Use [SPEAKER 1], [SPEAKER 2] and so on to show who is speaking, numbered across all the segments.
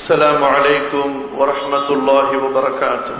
[SPEAKER 1] السلام عليكم ورحمة الله وبركاته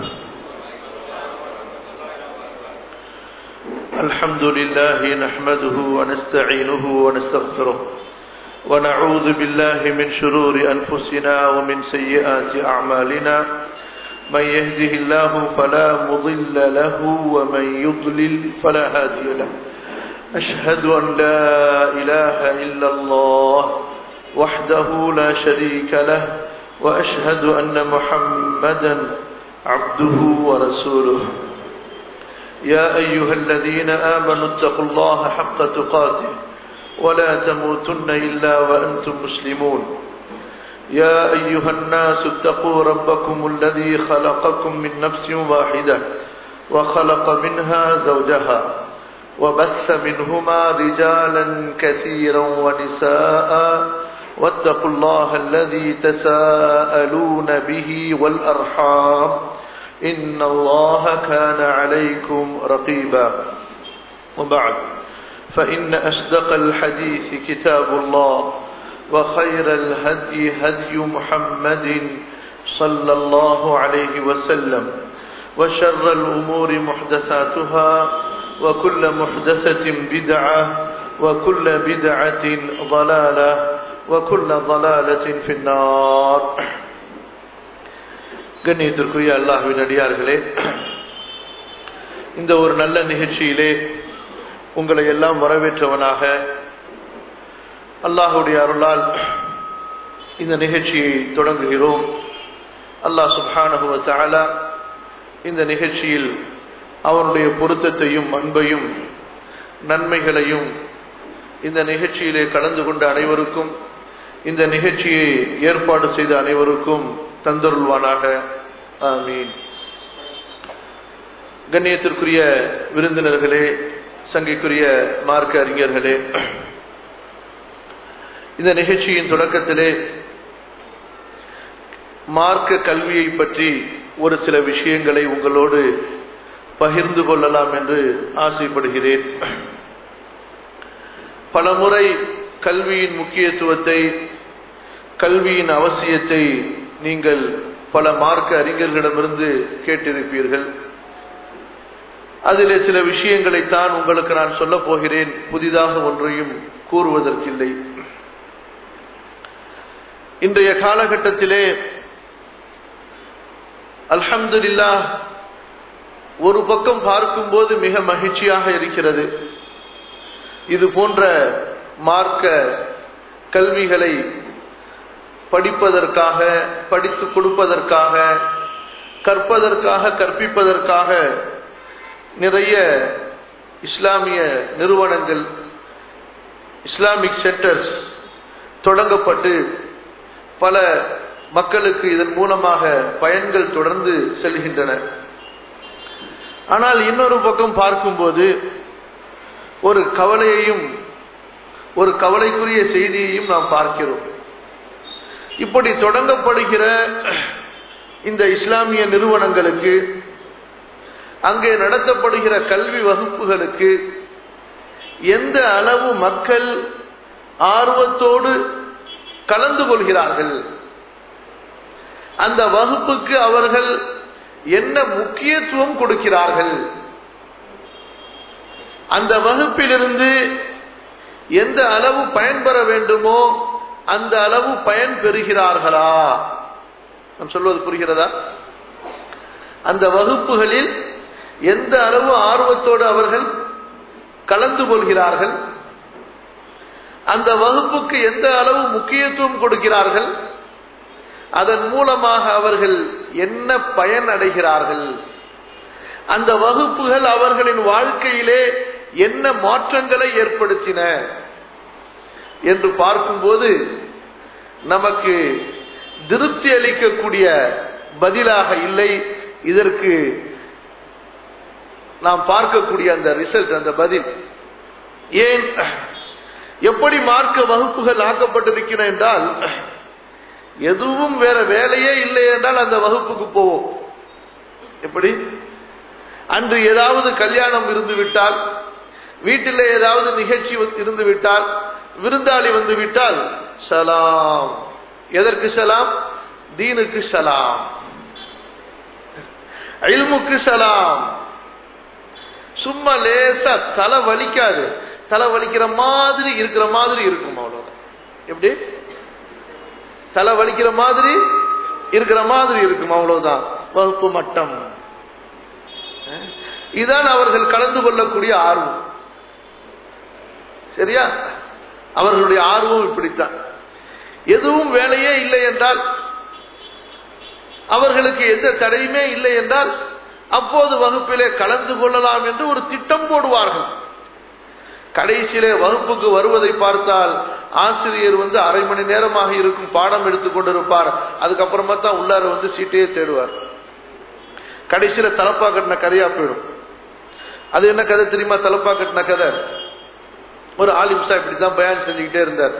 [SPEAKER 1] الحمد لله نحمده ونستعينه ونستغفره ونعوذ بالله من شرور أنفسنا ومن سيئات أعمالنا من يهده الله فلا مضل له ومن يضلل فلا هادي له أشهد أن لا إله إلا الله وحده لا شريك له وأشهد أن محمدا عبده ورسوله يا أيها الذين آمنوا اتقوا الله حق تقاته ولا تموتن إلا وأنتم مسلمون يا أيها الناس اتقوا ربكم الذي خلقكم من نفس واحدة وخلق منها زوجها وبث منهما رجالا كثيرا ونساء واتقوا الله الذي تساءلون به والأرحام إن الله كان عليكم رقيبا وبعد فإن أصدق الحديث كتاب الله وخير الهدي هدي محمد صلى الله عليه وسلم وشر الأمور محدثاتها وكل محدثة بدعة وكل بدعة ضلالة وكل ضلالة في النار கண்ணியத்திற்குரிய அல்லாஹுவின் அடியார்களே இந்த ஒரு நல்ல நிகழ்ச்சியிலே உங்களை எல்லாம் வரவேற்றவனாக அல்லாஹுடைய அருளால் இந்த நிகழ்ச்சியை தொடங்குகிறோம் அல்லாஹ் சுப்ஹானஹுவ தஆலா இந்த நிகழ்ச்சியில் அவனுடைய பொருத்தத்தையும் அன்பையும் நன்மைகளையும் இந்த நிகழ்ச்சியிலே கலந்து கொண்ட அனைவருக்கும் இந்த நிகழ்ச்சியை ஏற்பாடு செய்த அனைவருக்கும் தந்தருள்வானாக ஆமீன் கண்ணியத்திற்குரிய விருந்தினர்களே சங்கைக்குரிய மார்க்க அறிஞர்களே இந்த நிகழ்ச்சியின் தொடக்கத்திலே மார்க்க கல்வியை பற்றி ஒரு சில விஷயங்களை உங்களோடு பகிர்ந்து கொள்ளலாம் என்று ஆசைப்படுகிறேன் பலமுறை கல்வியின் முக்கியத்துவத்தை கல்வியின் அவசியத்தை நீங்கள் பல மார்க்க அறிஞர்களிடமிருந்து கேட்டிருப்பீர்கள் அதிலே சில விஷயங்களைத்தான் உங்களுக்கு நான் சொல்ல போகிறேன் புதிதாக ஒன்றையும் கூறுவதற்கில்லை இன்றைய காலகட்டத்திலே அல்ஹம்துல்லா ஒரு பக்கம் பார்க்கும்போது மிக மகிழ்ச்சியாக இருக்கிறது இது போன்ற மார்க்க கல்விகளை படிப்பதற்காக படித்து கொடுப்பதற்காக கற்பதற்காக கற்பிப்பதற்காக நிறைய இஸ்லாமிய நிறுவனங்கள் இஸ்லாமிக் சென்டர்ஸ் தொடங்கப்பட்டு பல மக்களுக்கு இதன் மூலமாக பயன்கள் தொடர்ந்து செல்கின்றன ஆனால் இன்னொரு பக்கம் பார்க்கும்போது ஒரு கவலையையும் ஒரு கவலைக்குரிய செய்தியையும் நாம் பார்க்கிறோம் இப்படி தொடங்கப்படுகிற இந்த இஸ்லாமிய நிறுவனங்களுக்கு அங்கே நடத்தப்படுகிற கல்வி வகுப்புகளுக்கு எந்த அளவு மக்கள் ஆர்வத்தோடு கலந்து கொள்கிறார்கள் அந்த வகுப்புக்கு அவர்கள் என்ன முக்கியத்துவம் கொடுக்கிறார்கள் அந்த வகுப்பிலிருந்து எந்த அளவு பயன்பெற வேண்டுமோ அந்த அளவு பயன் பெறுகிறார்களா நான் சொல்வது புரிகிறதா அந்த வகுப்புகளில் எந்த அளவு ஆர்வத்தோடு அவர்கள் கலந்து கொள்கிறார்கள் அந்த வகுப்புக்கு எந்த அளவு முக்கியத்துவம் கொடுக்கிறார்கள் அதன் மூலமாக அவர்கள் என்ன பயன் அடைகிறார்கள் அந்த வகுப்புகள் அவர்களின் வாழ்க்கையிலே என்ன மாற்றங்களை ஏற்படுத்தின என்று பார்க்கும்போது நமக்கு திருப்தி அளிக்கக்கூடிய பதிலாக இல்லை இதற்கு நாம் பார்க்கக்கூடிய அந்த ரிசல்ட் அந்த பதில் ஏன் எப்படி மார்க்க வகுப்புகள் ஆக்கப்பட்டிருக்கிற என்றால் எதுவும் வேற வேலையே இல்லை என்றால் அந்த வகுப்புக்கு போவோம் எப்படி அன்று ஏதாவது கல்யாணம் இருந்து விட்டால் வீட்டில் ஏதாவது நிகழ்ச்சி இருந்து விட்டால் விருந்தாளி வந்து விட்டால் சலாம் எதற்கு சலாம் தீனுக்கு சலாம் இல்முக்கு சலாம் சும்மா லேசா தலை வலிக்காது தலை வலிக்கிற மாதிரி இருக்கிற மாதிரி இருக்கும் அவ்வளவுதான் எப்படி தலை வலிக்கிற மாதிரி இருக்கிற மாதிரி இருக்கும் அவ்வளவுதான் வகுப்பு மட்டம் இதுதான் அவர்கள் கலந்து கொள்ளக்கூடிய ஆர்வம் சரியா அவர்களுடைய ஆர்வம் இப்படித்தான் எதுவும் வேலையே இல்லை என்றால் அவர்களுக்கு எந்த தடையுமே இல்லை என்றால் அப்போது வகுப்பிலே கலந்து கொள்ளலாம் என்று ஒரு திட்டம் போடுவார்கள் கடைசியிலே வகுப்புக்கு வருவதை பார்த்தால் ஆசிரியர் வந்து அரை மணி நேரமாக இருக்கும் பாடம் எடுத்துக் கொண்டிருப்பார் அதுக்கப்புறமா தான் உள்ளார வந்து சீட்டையே தேடுவார் கடைசியில தலப்பா கட்டின கதையா போயிடும் அது என்ன கதை தெரியுமா தலப்பா கட்டின கதை ஒரு ஆலிம்சா இப்படித்தான் பயான் செஞ்சுக்கிட்டே இருந்தார்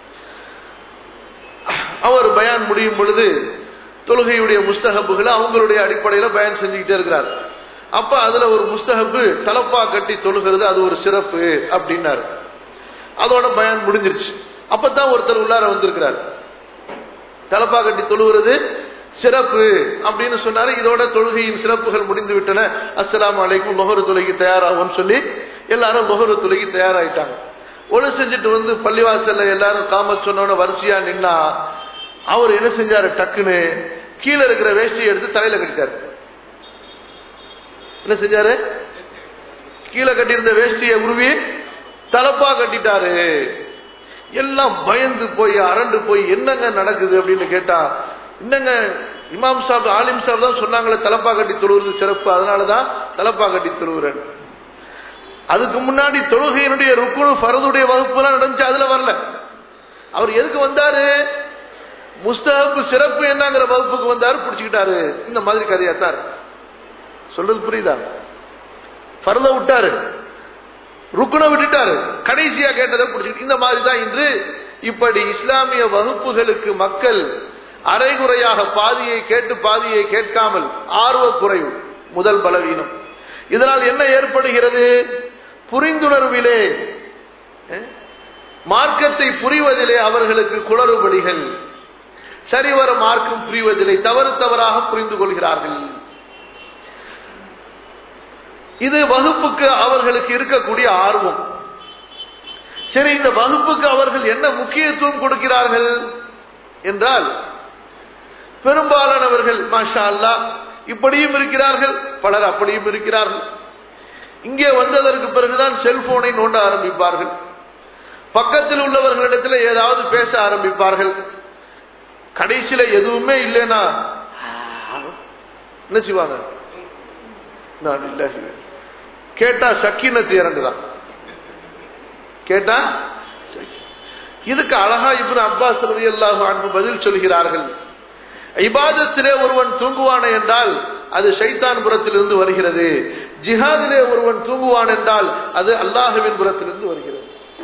[SPEAKER 1] அவர் பயான் முடியும் பொழுது தொழுகையுடைய முஸ்தகப்புகளை அவங்களுடைய அடிப்படையில பயன் செஞ்சுக்கிட்டே இருக்கிறார் அப்ப அதுல ஒரு முஸ்தகப்பு தலப்பா கட்டி தொழுகிறது அது ஒரு சிறப்பு அப்படின்னாரு அதோட பயன் முடிஞ்சிருச்சு அப்பதான் ஒருத்தர் உள்ளார வந்திருக்கிறார் தலப்பா கட்டி தொழுகிறது சிறப்பு அப்படின்னு சொன்னாரு இதோட தொழுகையின் சிறப்புகள் முடிந்து விட்டன அஸ்லாம் அலைக்கும் லொஹரு தொழுகை தயாராகும் சொல்லி எல்லாரும் லொஹரு தொழுகை தயாராயிட்டாங்க ஒழு செஞ்சுட்டு வந்து பள்ளிவாசல்ல எல்லாரும் காம சொன்னோட வரிசையா நின்னா அவர் என்ன செஞ்சாரு டக்குன்னு கீழே இருக்கிற வேஷ்டியை எடுத்து தலையில கட்டிட்டாரு என்ன செஞ்சாரு கீழே கட்டியிருந்த வேஷ்டியை உருவி தலப்பா கட்டிட்டாரு எல்லாம் பயந்து போய் அரண்டு போய் என்னங்க நடக்குது அப்படின்னு கேட்டா என்னங்க இமாம் சாப் ஆலிம் சாப் தான் சொன்னாங்களே தலப்பா கட்டி தொழுவது சிறப்பு அதனாலதான் தலப்பா கட்டி தொழுகிறேன் அதுக்கு முன்னாடி தொழுகையினுடைய ருக்குனு ஃபரதுடைய வகுப்பு எல்லாம் நடந்துச்சு அதுல வரல அவர் எதுக்கு வந்தாரு முஸ்தகப்பு சிறப்பு என்னங்கிற வகுப்புக்கு வந்தாரு பிடிச்சுக்கிட்டாரு இந்த மாதிரி கதையாத்தார் சொல்றது புரியுதா ஃபரத விட்டாரு ருக்குன விட்டுட்டாரு கடைசியா கேட்டதை பிடிச்சிட்டு இந்த மாதிரி தான் இன்று இப்படி இஸ்லாமிய வகுப்புகளுக்கு மக்கள் அரைகுறையாக பாதியை கேட்டு பாதியை கேட்காமல் ஆர்வ குறைவு முதல் பலவீனம் இதனால் என்ன ஏற்படுகிறது புரிந்துணர்விலே மார்க்கத்தை புரிவதிலே அவர்களுக்கு குளறுபடிகள் சரிவர மார்க்கம் புரிவதில்லை தவறு தவறாக புரிந்து கொள்கிறார்கள் இது வகுப்புக்கு அவர்களுக்கு இருக்கக்கூடிய ஆர்வம் சரி இந்த வகுப்புக்கு அவர்கள் என்ன முக்கியத்துவம் கொடுக்கிறார்கள் என்றால் பெரும்பாலானவர்கள் மாஷா அல்லா இப்படியும் இருக்கிறார்கள் பலர் அப்படியும் இருக்கிறார்கள் இங்கே வந்ததற்கு பிறகுதான் செல்போனை நோண்ட ஆரம்பிப்பார்கள் பக்கத்தில் உள்ளவர்களிடத்தில் ஏதாவது பேச ஆரம்பிப்பார்கள் கடைசியில எதுவுமே இல்லைன்னா என்ன செய்வாங்க நான் இல்ல கேட்டா சக்கீனத்து இறங்குதான் கேட்டா இதுக்கு அழகா இப்ப அப்பாஸ் ரதி அல்லாஹ் பதில் சொல்கிறார்கள் இபாதத்திலே ஒருவன் தூங்குவான் என்றால் அது ஷைத்தான் புறத்திலிருந்து வருகிறது ஜிஹாதிலே ஒருவன் தூங்குவான் என்றால் அது அல்லாஹுவின் புறத்திலிருந்து வருகிறது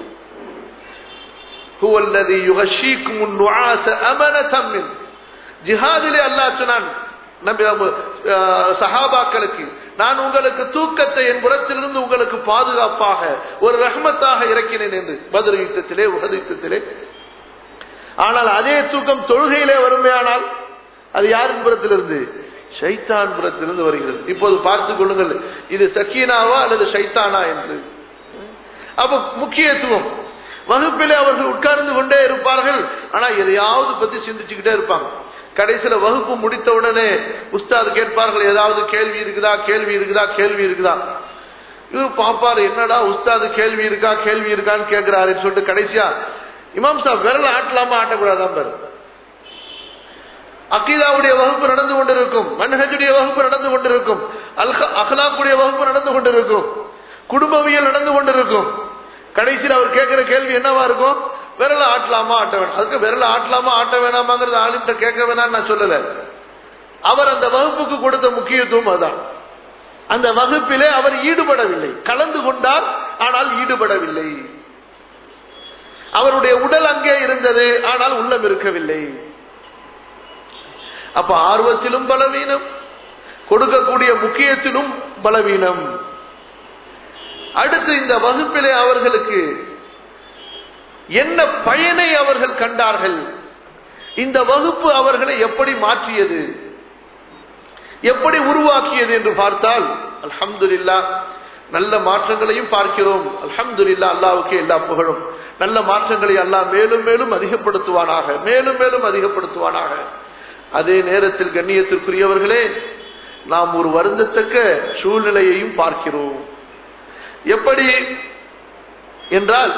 [SPEAKER 1] ஜிஹாதிலே அல்லாஹ் சொன்னான் சஹாபாக்களுக்கு நான் உங்களுக்கு தூக்கத்தை என் புறத்திலிருந்து உங்களுக்கு பாதுகாப்பாக ஒரு ரஹ்மத்தாக இறக்கினேன் என்று பதில் யுத்தத்திலே உகது யுத்தத்திலே ஆனால் அதே தூக்கம் தொழுகையிலே வறுமையானால் அது யாரின் புறத்திலிருந்து ஷைத்தான் புறத்திலிருந்து வருகிறது இப்போது பார்த்துக் கொள்ளுங்கள் இது சக்கீனாவா அல்லது ஷைத்தானா என்று அப்ப முக்கியத்துவம் வகுப்பிலே அவர்கள் உட்கார்ந்து கொண்டே இருப்பார்கள் ஆனா எதையாவது பத்தி சிந்திச்சுக்கிட்டே இருப்பாங்க கடைசியில வகுப்பு முடித்த உடனே உஸ்தாது கேட்பார்கள் ஏதாவது கேள்வி இருக்குதா கேள்வி இருக்குதா கேள்வி இருக்குதா இவர் பாப்பாரு என்னடா உஸ்தாது கேள்வி இருக்கா கேள்வி இருக்கான்னு கேட்கிறாருன்னு சொல்லிட்டு கடைசியா இமாம் சாப் விரல ஆட்டலாமா ஆட்டக்கூடாதான் பாரு அக்கீதாவுடைய வகுப்பு நடந்து கொண்டிருக்கும் மன்ஹஜுடைய வகுப்பு நடந்து கொண்டிருக்கும் அஹ்லாக்குடைய வகுப்பு நடந்து கொண்டிருக்கும் குடும்பவியல் நடந்து கொண்டிருக்கும் கடைசியில் அவர் கேட்கிற கேள்வி என்னவா இருக்கும் விரல ஆட்டலாமா ஆட்ட வேணாம் அதுக்கு விரல ஆட்டலாமா ஆட்ட வேணாமாங்கிறது ஆளுகிட்ட கேட்க வேணாம்னு நான் சொல்லல அவர் அந்த வகுப்புக்கு கொடுத்த முக்கியத்துவம் அதான் அந்த வகுப்பிலே அவர் ஈடுபடவில்லை கலந்து கொண்டார் ஆனால் ஈடுபடவில்லை அவருடைய உடல் அங்கே இருந்தது ஆனால் உள்ளம் இருக்கவில்லை அப்ப ஆர்வத்திலும் பலவீனம் கொடுக்கக்கூடிய முக்கியத்திலும் பலவீனம் அடுத்து இந்த வகுப்பிலே அவர்களுக்கு என்ன பயனை அவர்கள் கண்டார்கள் இந்த வகுப்பு அவர்களை எப்படி மாற்றியது எப்படி உருவாக்கியது என்று பார்த்தால் அல்ஹம்துலில்லா நல்ல மாற்றங்களையும் பார்க்கிறோம் அல்ஹம்துலில்லா அல்லாவுக்கு எல்லா புகழும் நல்ல மாற்றங்களை அல்லாஹ் மேலும் மேலும் அதிகப்படுத்துவானாக மேலும் மேலும் அதிகப்படுத்துவானாக அதே நேரத்தில் கண்ணியத்திற்குரியவர்களே நாம் ஒரு வருந்தத்தக்க சூழ்நிலையையும் பார்க்கிறோம் எப்படி என்றால்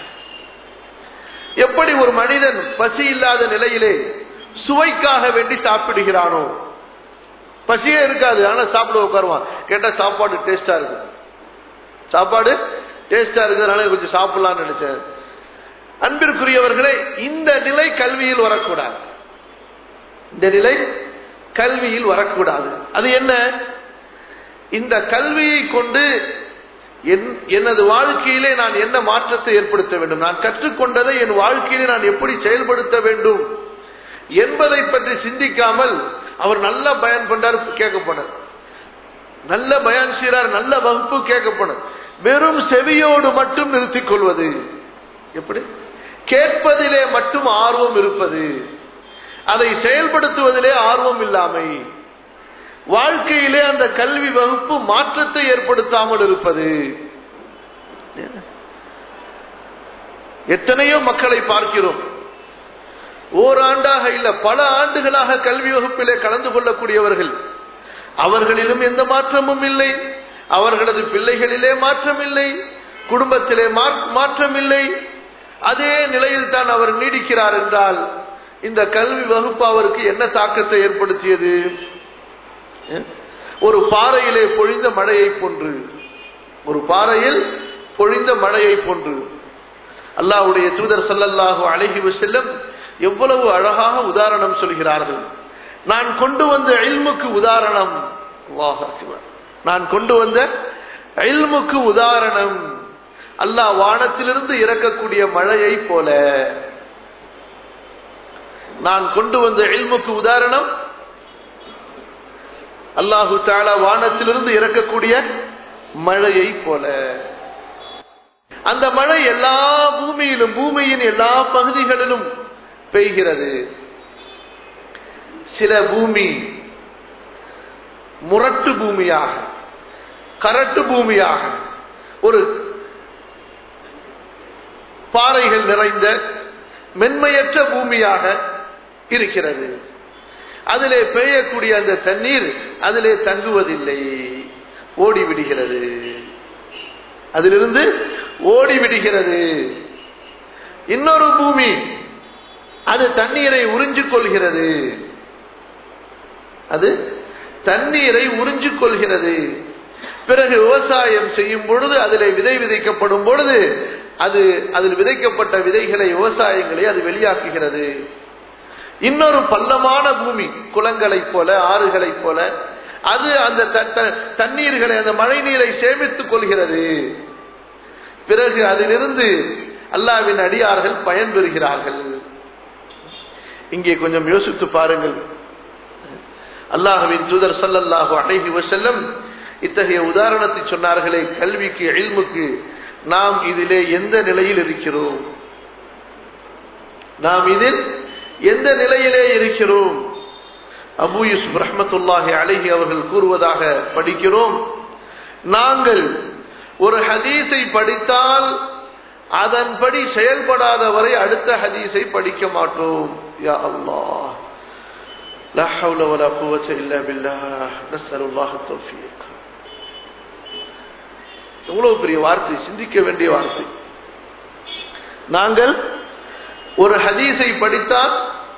[SPEAKER 1] எப்படி ஒரு மனிதன் பசி இல்லாத நிலையிலே சுவைக்காக வேண்டி சாப்பிடுகிறானோ பசியே இருக்காது ஆனா சாப்பிட உட்காருவான் கேட்டா சாப்பாடு டேஸ்டா இருக்கு சாப்பாடு டேஸ்டா இருக்கிறதுனால கொஞ்சம் சாப்பிடலாம்னு நினைச்சேன் அன்பிற்குரியவர்களே இந்த நிலை கல்வியில் வரக்கூடாது இந்த நிலை கல்வியில் வரக்கூடாது அது என்ன இந்த கல்வியை கொண்டு என்- எனது வாழ்க்கையிலே நான் என்ன மாற்றத்தை ஏற்படுத்த வேண்டும் நான் கற்றுக்கொண்டதை என் வாழ்க்கையிலே நான் எப்படி செயல்படுத்த வேண்டும் என்பதை பற்றி சிந்திக்காமல் அவர் நல்ல பயன் பண்றாரு கேட்க போனார் நல்ல பயான் செய்றார் நல்ல வகுப்பு கேட்க போனார் வெறும் செவியோடு மட்டும் நிறுத்திக் கொள்வது எப்படி கேட்பதிலே மட்டும் ஆர்வம் இருப்பது அதை செயல்படுத்துவதிலே ஆர்வம் இல்லாமை வாழ்க்கையிலே அந்த கல்வி வகுப்பு மாற்றத்தை ஏற்படுத்தாமல் இருப்பது எத்தனையோ மக்களை பார்க்கிறோம் ஓராண்டாக இல்ல பல ஆண்டுகளாக கல்வி வகுப்பிலே கலந்து கொள்ளக்கூடியவர்கள் அவர்களிலும் எந்த மாற்றமும் இல்லை அவர்களது பிள்ளைகளிலே மாற்றம் இல்லை குடும்பத்திலே மா- மாற்றம் இல்லை அதே நிலையில் தான் அவர் நீடிக்கிறார் என்றால் இந்த கல்வி வகுப்பு அவருக்கு என்ன தாக்கத்தை ஏற்படுத்தியது ஒரு பாறையிலே பொழிந்த மழையை போன்று ஒரு பாறையில் பொழிந்த மழையை போன்று அல்லாஹ்வுடைய தூதர் ஸல்லல்லாஹு அலைஹி வஸல்லம் எவ்வளவு அழகாக உதாரணம் சொல்கிறார்கள் நான் கொண்டு வந்த இல்முக்கு உதாரணம் அல்லாஹ் அக்பர். நான் கொண்டு வந்த இல்முக்கு உதாரணம் அல்லாஹ் வானத்திலிருந்து இறக்கக்கூடிய மழையை போல நான் கொண்டு வந்த இல்முக்கு உதாரணம் அல்லாஹு தாலா வானத்திலிருந்து இறக்கக்கூடிய மழையை போல அந்த மழை எல்லா பூமியிலும் பூமியின் எல்லா பகுதிகளிலும் பெய்கிறது சில பூமி முரட்டு பூமியாக கரட்டு பூமியாக ஒரு பாறைகள் நிறைந்த மென்மையற்ற பூமியாக இருக்கிறது அதிலே பெய்யக்கூடிய அந்த தண்ணீர் அதிலே தங்குவதில்லை ஓடிவிடுகிறது அதிலிருந்து ஓடிவிடுகிறது இன்னொரு பூமி அது தண்ணீரை உறிஞ்சிக் கொள்கிறது அது தண்ணீரை உறிஞ்சிக் கொள்கிறது பிறகு விவசாயம் செய்யும் பொழுது அதிலே விதை விதைக்கப்படும் பொழுது அது அதில் விதைக்கப்பட்ட விதைகளை விவசாயங்களை அது வெளியாக்குகிறது இன்னொரு பள்ளமான பூமி குளங்களைப் போல ஆறுகளைப் போல அது அந்த த- த- தண்ணீர்களை அந்த மழை நீரை சேமித்துக் கொள்கிறது பிறகு அதிலிருந்து அல்லாவின் அடியார்கள் பயன்பெறுகிறார்கள் இங்கே கொஞ்சம் யோசித்து பாருங்கள் அல்லாஹ்வின் தூதர் ஸல்லல்லாஹு அலைஹி வஸல்லம் இத்தகைய உதாரணத்தை சொன்னார்களே கல்விக்கு இல்முக்கு நாம் இதிலே எந்த நிலையில் இருக்கிறோம் நாம் இதில் எந்த நிலையிலே இருக்கிறோம் அபு யூசுப் ரஹ்மத்துல்லாஹி அலைஹி அவர்கள் கூறுவதாக படிக்கிறோம் நாங்கள் ஒரு ஹதீஸை படித்தால் அதன்படி செயல்படாத வரை அடுத்த ஹதீஸை படிக்க மாட்டோம் யா அல்லாஹ் لا حول ولا قوة إلا بالله نسأل الله التوفيق எவ்வளவு பெரிய வார்த்தை சிந்திக்க வேண்டிய வார்த்தை நாங்கள் ஒரு ஹதீஸை படித்தால்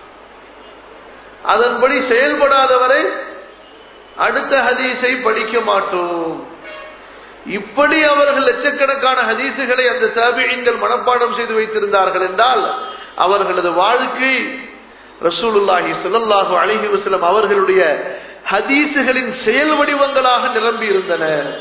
[SPEAKER 1] அதன்படி செயல்படாதவரை அடுத்த ஹதீஸை படிக்க மாட்டோம் இப்படி அவர்கள் லட்சக்கணக்கான ஹதீஸுகளை அந்த தாபியங்கள் மனப்பாடம் செய்து வைத்திருந்தார்கள் என்றால் அவர்களது வாழ்க்கை ரசூலுல்லாஹி ஸல்லல்லாஹு அலைஹி வஸல்லம் அவர்களுடைய ஹதீஸுகளின் செயல் வடிவங்களாக நிரம்பி இருந்தன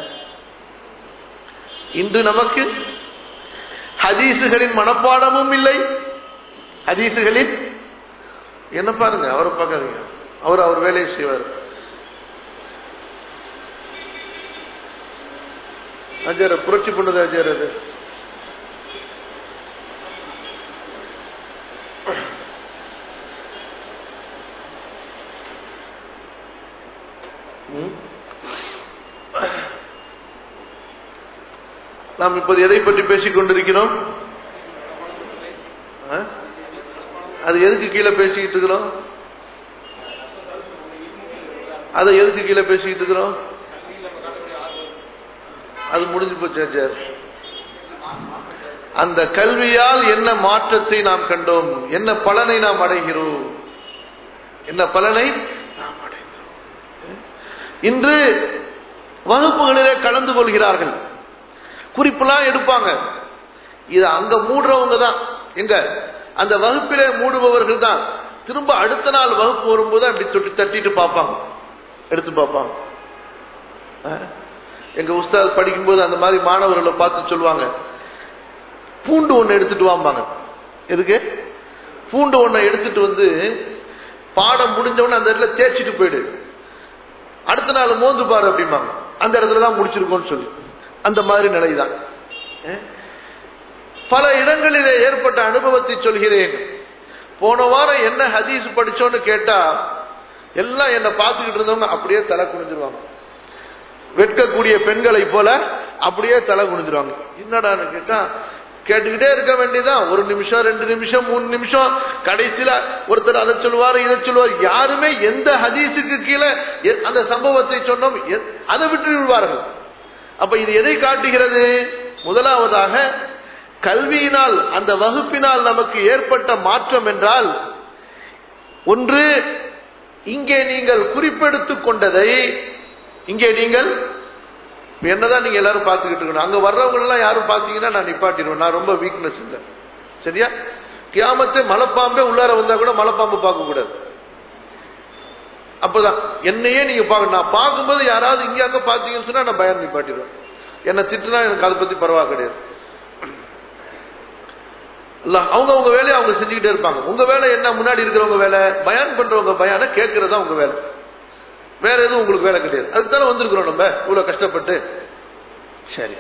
[SPEAKER 1] இன்று நமக்கு ஹதீஸுகளின் மனப்பாடமும் இல்லை ஹதீஸுகளின் என்ன பாருங்க அவரை பார்க்காதீங்க அவர் அவர் வேலையை செய்வார் அஜர புரட்சி பண்ணது அஜர் அது ம்? நாம் இப்போது எதை பற்றி பேசிக் கொண்டிருக்கிறோம் ஆ? அது எதுக்கு கீழே பேசிக்கிட்டு இருக்கிறோம் அதை எதுக்கு கீழே பேசிக்கிட்டு இருக்கிறோம் அது முடிஞ்சு போச்சு சார் அந்த கல்வியால் என்ன மாற்றத்தை நாம் கண்டோம் என்ன பலனை நாம் அடைகிறோம் என்ன பலனை நாம் அடைகிறோம் இன்று வகுப்புகளிலே கலந்து கொள்கிறார்கள் குறிப்பெல்லாம் எடுப்பாங்க இது அங்க மூடுறவங்க தான் எங்க அந்த வகுப்பிலே மூடுபவர்கள் தான் திரும்ப அடுத்த நாள் வகுப்பு வரும்போது அப்படி தொட்டி தட்டிட்டு பார்ப்பாங்க எடுத்து பார்ப்பாங்க அஹ்? எங்க உஸ்தாத் படிக்கும்போது அந்த மாதிரி மாணவர்களை பார்த்து சொல்லுவாங்க பூண்டு ஒண்ணு எடுத்துட்டு வாம்பாங்க எதுக்கு பூண்டு ஒண்ணை எடுத்துட்டு வந்து பாடம் முடிஞ்ச உடனே அந்த இடத்துல தேய்ச்சிட்டு போயிடு அடுத்த நாள் மோந்து பாரு அப்படிம்பாங்க அந்த இடத்துல தான் முடிச்சிருக்கோம்னு சொல்லி அந்த மாதிரி நிலைதான் அஹ்? பல இடங்களிலே ஏற்பட்ட அனுபவத்தை சொல்கிறேன் போன வாரம் என்ன ஹதீஸ் படிச்சோன்னு கேட்டா எல்லாம் என்ன பார்த்துக்கிட்டு இருந்தவங்க அப்படியே தலை குனிஞ்சிருவாங்க வெட்கக்கூடிய பெண்களை போல அப்படியே தலை குனிஞ்சிருவாங்க என்னடான்னு கேட்டா கேட்டுக்கிட்டே இருக்க வேண்டியதான் ஒரு நிமிஷம் ரெண்டு நிமிஷம் மூணு நிமிஷம் கடைசியில ஒருத்தர் அதை சொல்லுவார் இதை சொல்லுவார் யாருமே எந்த ஹதீஸுக்கு கீழே எ- அந்த சம்பவத்தை சொன்னோம் எ- அதை விட்டு விடுவார்கள் அப்ப இது எதை காட்டுகிறது முதலாவதாக கல்வியினால் அந்த வகுப்பினால் நமக்கு ஏற்பட்ட மாற்றம் என்றால் ஒன்று இங்கே நீங்கள் குறிப்பெடுத்துக் கொண்டதை இங்கே நீங்கள் இப்ப என்னதான் நீங்க எல்லாரும் பார்த்துக்கிட்டு இருக்கணும் அங்க வர்றவங்க எல்லாம் யாரும் பார்த்தீங்கன்னா நான் நிப்பாட்டிடுவேன் நான் ரொம்ப வீக்னஸ் இல்லை சரியா கியாமத்தை மலைப்பாம்பே உள்ளார வந்தா கூட மலைப்பாம்பு பார்க்க கூடாது அப்பதான் என்னையே நீங்க பார்க்கணும் நான் பார்க்கும்போது யாராவது இங்க அங்க பார்த்தீங்கன்னு சொன்னா நான் பயம் நிப்பாட்டிடுவேன் என்ன திட்டுனா எனக்கு அதை பத்தி பரவா கிடையாது இல்ல அவங்க அவங்க வேலையை அவங்க செஞ்சுக்கிட்டே இருப்பாங்க உங்க வேலை என்ன முன்னாடி இருக்கிறவங்க வேலை பயான் பண்றவங்க பயான கேட்கறதா உங்க வேலை வேற எதுவும் உங்களுக்கு வேலை கிடையாது அதுக்கு தானே வந்திருக்கிறோம் நம்ம இவ்வளவு கஷ்டப்பட்டு சரி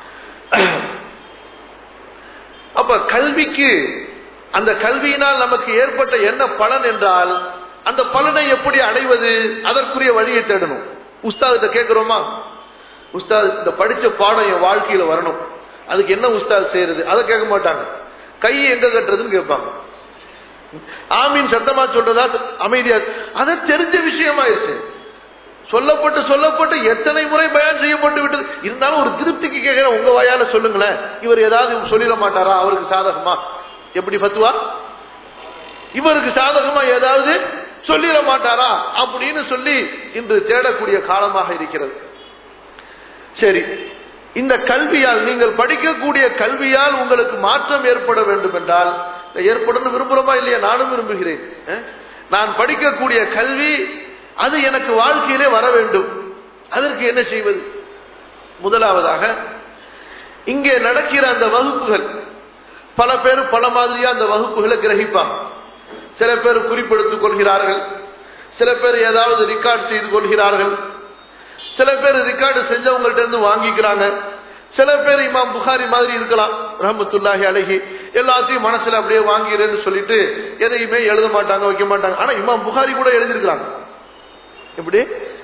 [SPEAKER 1] அப்ப கல்விக்கு அந்த கல்வியினால் நமக்கு ஏற்பட்ட என்ன பலன் என்றால் அந்த பலனை எப்படி அடைவது அதற்குரிய வழியை தேடணும் உஸ்தாதிட்ட கேட்கிறோமா உஸ்தாத் இந்த படிச்ச பாடம் என் வாழ்க்கையில வரணும் அதுக்கு என்ன உஸ்தாத் செய்யறது அதை கேட்க மாட்டாங்க கை எங்க கட்டுறதுன்னு கேட்பாங்க ஆமீன் சத்தமா சொல்றதா அமைதியா அது தெரிஞ்ச விஷயமாயிருச்சு சொல்லப்பட்டு சொல்லப்பட்டு எத்தனை முறை பயன் செய்யப்பட்டு விட்டது இருந்தாலும் ஒரு திருப்திக்கு கேட்கிற உங்க வாயால சொல்லுங்களேன் இவர் ஏதாவது சொல்லிட மாட்டாரா அவருக்கு சாதகமா எப்படி பத்துவா இவருக்கு சாதகமா ஏதாவது சொல்லிட மாட்டாரா அப்படின்னு சொல்லி இன்று தேடக்கூடிய காலமாக இருக்கிறது சரி இந்த கல்வியால் நீங்கள் படிக்கக்கூடிய கல்வியால் உங்களுக்கு மாற்றம் ஏற்பட வேண்டும் என்றால் ஏற்படணும் விரும்புறோமா இல்லையா நானும் விரும்புகிறேன் அஹ்? நான் படிக்கக்கூடிய கல்வி அது எனக்கு வாழ்க்கையிலே வர வேண்டும் அதற்கு என்ன செய்வது முதலாவதாக இங்கே நடக்கிற அந்த வகுப்புகள் பல பேர் பல மாதிரியா அந்த வகுப்புகளை கிரகிப்பாங்க சில பேர் குறிப்பெடுத்துக் கொள்கிறார்கள் சில பேர் ஏதாவது ரெக்கார்ட் செய்து கொள்கிறார்கள் சில பேர் ரெக்கார்டு செஞ்சவங்கள்ட்ட இருந்து வாங்கிக்கிறாங்க சில பேர் இமாம் புகாரி மாதிரி இருக்கலாம் ரஹமத்துல்லாஹி அழகி எல்லாத்தையும் மனசுல அப்படியே வாங்கிறேன்னு சொல்லிட்டு எதையுமே எழுத மாட்டாங்க வைக்க மாட்டாங்க ஆனா இமாம் புகாரி கூட எழுதியிருக்கிறாங்க எப்படி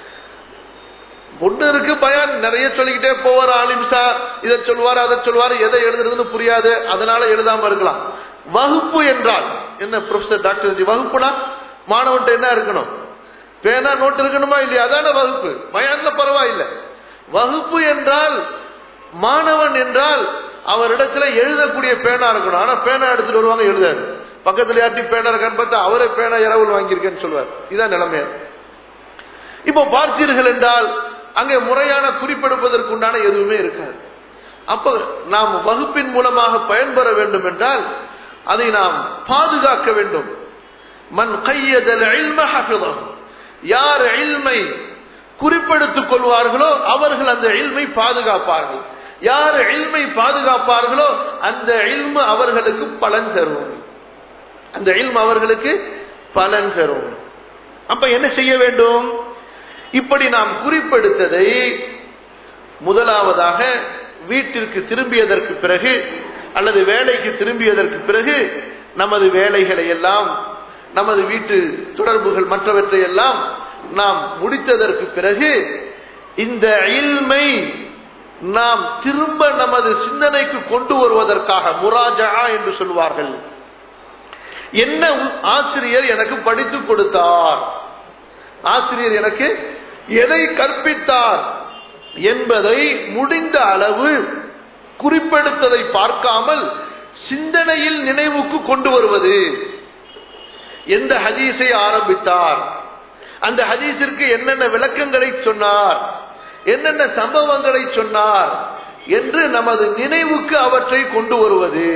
[SPEAKER 1] ஒண்ணு இருக்கு பயான் நிறைய சொல்லிக்கிட்டே போவார் ஆலிம்சா இதை சொல்வார் அதை சொல்வார் எதை எழுதுறதுன்னு புரியாது அதனால எழுதாம இருக்கலாம் வகுப்பு என்றால் என்ன ப்ரொஃபசர் டாக்டர் ஜி வகுப்புனா மாணவன்ட்ட என்ன இருக்கணும் பேனா நோட்டு இருக்கணுமா இல்லையா அதான வகுப்பு பயான்ல பரவாயில்லை வகுப்பு என்றால் மாணவன் என்றால் அவரிடத்துல எழுதக்கூடிய பேனா இருக்கணும் ஆனா பேனா எடுத்துட்டு வருவாங்க எழுதாரு பக்கத்துல யார்ட்டையும் பேனா இருக்கான்னு பார்த்தா அவரே பேனா இரவல் வாங்கியிருக்கேன்னு சொல்லுவார் இதான் நிலைமை இப்போ பார்த்தீர்கள் என்றால் அங்கே முறையான குறிப்பெடுப்பதற்கு உண்டான எதுவுமே இருக்காது அப்ப நாம் வகுப்பின் மூலமாக பயன்பெற வேண்டும் என்றால் அதை நாம் பாதுகாக்க வேண்டும் மன் கையதல் இல்ம ஹஃபிதஹு யார் இல்மை குறிப்பெடுத்துக் கொள்வார்களோ அவர்கள் அந்த இல்மை பாதுகாப்பார்கள் யார் இல்மை பாதுகாப்பார்களோ அந்த இல்மு அவர்களுக்கு பலன் தரும் அந்த இல்மு அவர்களுக்கு பலன் தரும் அப்ப என்ன செய்ய வேண்டும் இப்படி நாம் குறிப்பெடுத்ததை முதலாவதாக வீட்டிற்கு திரும்பியதற்கு பிறகு அல்லது வேலைக்கு திரும்பியதற்கு பிறகு நமது வேலைகளை எல்லாம் நமது வீட்டு தொடர்புகள் மற்றவற்றை எல்லாம் நாம் முடித்ததற்கு பிறகு இந்த இல்மை நாம் திரும்ப நமது சிந்தனைக்கு கொண்டு வருவதற்காக முராஜா என்று சொல்வார்கள் என்ன ஆசிரியர் எனக்கு படித்துக் கொடுத்தார் ஆசிரியர் எனக்கு எதை கற்பித்தார் என்பதை முடிந்த அளவு குறிப்பெடுத்ததை பார்க்காமல் சிந்தனையில் நினைவுக்கு கொண்டு வருவது எந்த ஹதீஸை ஆரம்பித்தார் அந்த ஹதீஸிற்கு என்னென்ன விளக்கங்களை சொன்னார் என்னென்ன சம்பவங்களை சொன்னார் என்று நமது நினைவுக்கு அவற்றை கொண்டு வருவது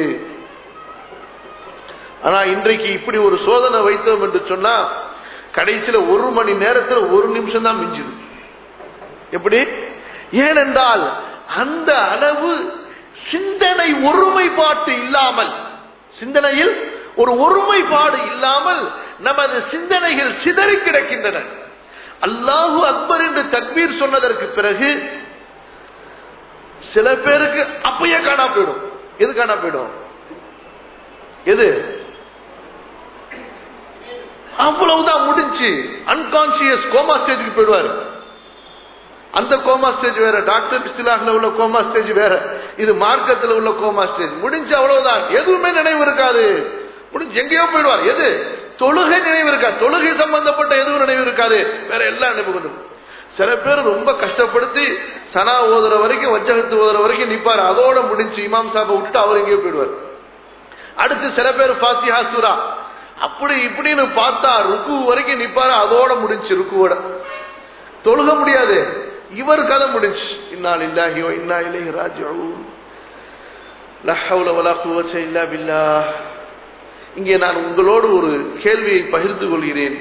[SPEAKER 1] ஆனா இன்றைக்கு இப்படி ஒரு சோதனை வைத்தோம் என்று சொன்னா கடைசியில ஒரு மணி நேரத்தில் ஒரு நிமிஷம் தான் மிஞ்சுது எப்படி ஏனென்றால் அந்த அளவு சிந்தனை ஒருமைப்பாட்டு இல்லாமல் சிந்தனையில் ஒரு ஒருமைப்பாடு இல்லாமல் நமது சிந்தனைகள் சிதறி கிடக்கின்றன அல்லாஹு அக்பர் என்று தக்பீர் சொன்னதற்கு பிறகு சில பேருக்கு அப்பயே காணா போயிடும் எது காணா போயிடும் எது அவ்வளவுதான் முடிஞ்சு அன்கான்சியஸ் கோமா ஸ்டேஜுக்கு போயிடுவாரு அந்த கோமா ஸ்டேஜ் வேற டாக்டர் இஸ்லாஹ்ல உள்ள கோமா ஸ்டேஜ் வேற இது மார்க்கத்தில் உள்ள கோமா ஸ்டேஜ் முடிஞ்சு அவ்வளவுதான் எதுவுமே நினைவு இருக்காது முடிஞ்சு எங்கேயோ போயிடுவார் எது தொழுகை நினைவு இருக்காது தொழுகை சம்பந்தப்பட்ட எதுவும் நினைவு இருக்காது வேற எல்லாம் நினைவு கொண்டு சில பேர் ரொம்ப கஷ்டப்படுத்தி சனா ஓதுற வரைக்கும் வச்சகத்து ஓதுற வரைக்கும் நிப்பாரு அதோட முடிஞ்சு இமாம் சாப்பை விட்டுட்டு அவர் எங்கேயோ போயிடுவார் அடுத்து சில பேர் பாத்தியா சூரா அப்படி இப்படின்னு பார்த்தா ருக்கு வரைக்கும் நிப்பாரு அதோட முடிஞ்சு ருக்குவோட தொழுக முடியாது இவர் கதை முடிஞ்சு இன்னால் இல்லாஹியோ இன்னா இலைஹி ராஜிஊன் லா ஹவ்ல வலா குவத்த இல்லா பில்லாஹ் இங்கே நான் உங்களோடு ஒரு கேள்வியை பகிர்ந்து கொள்கிறேன்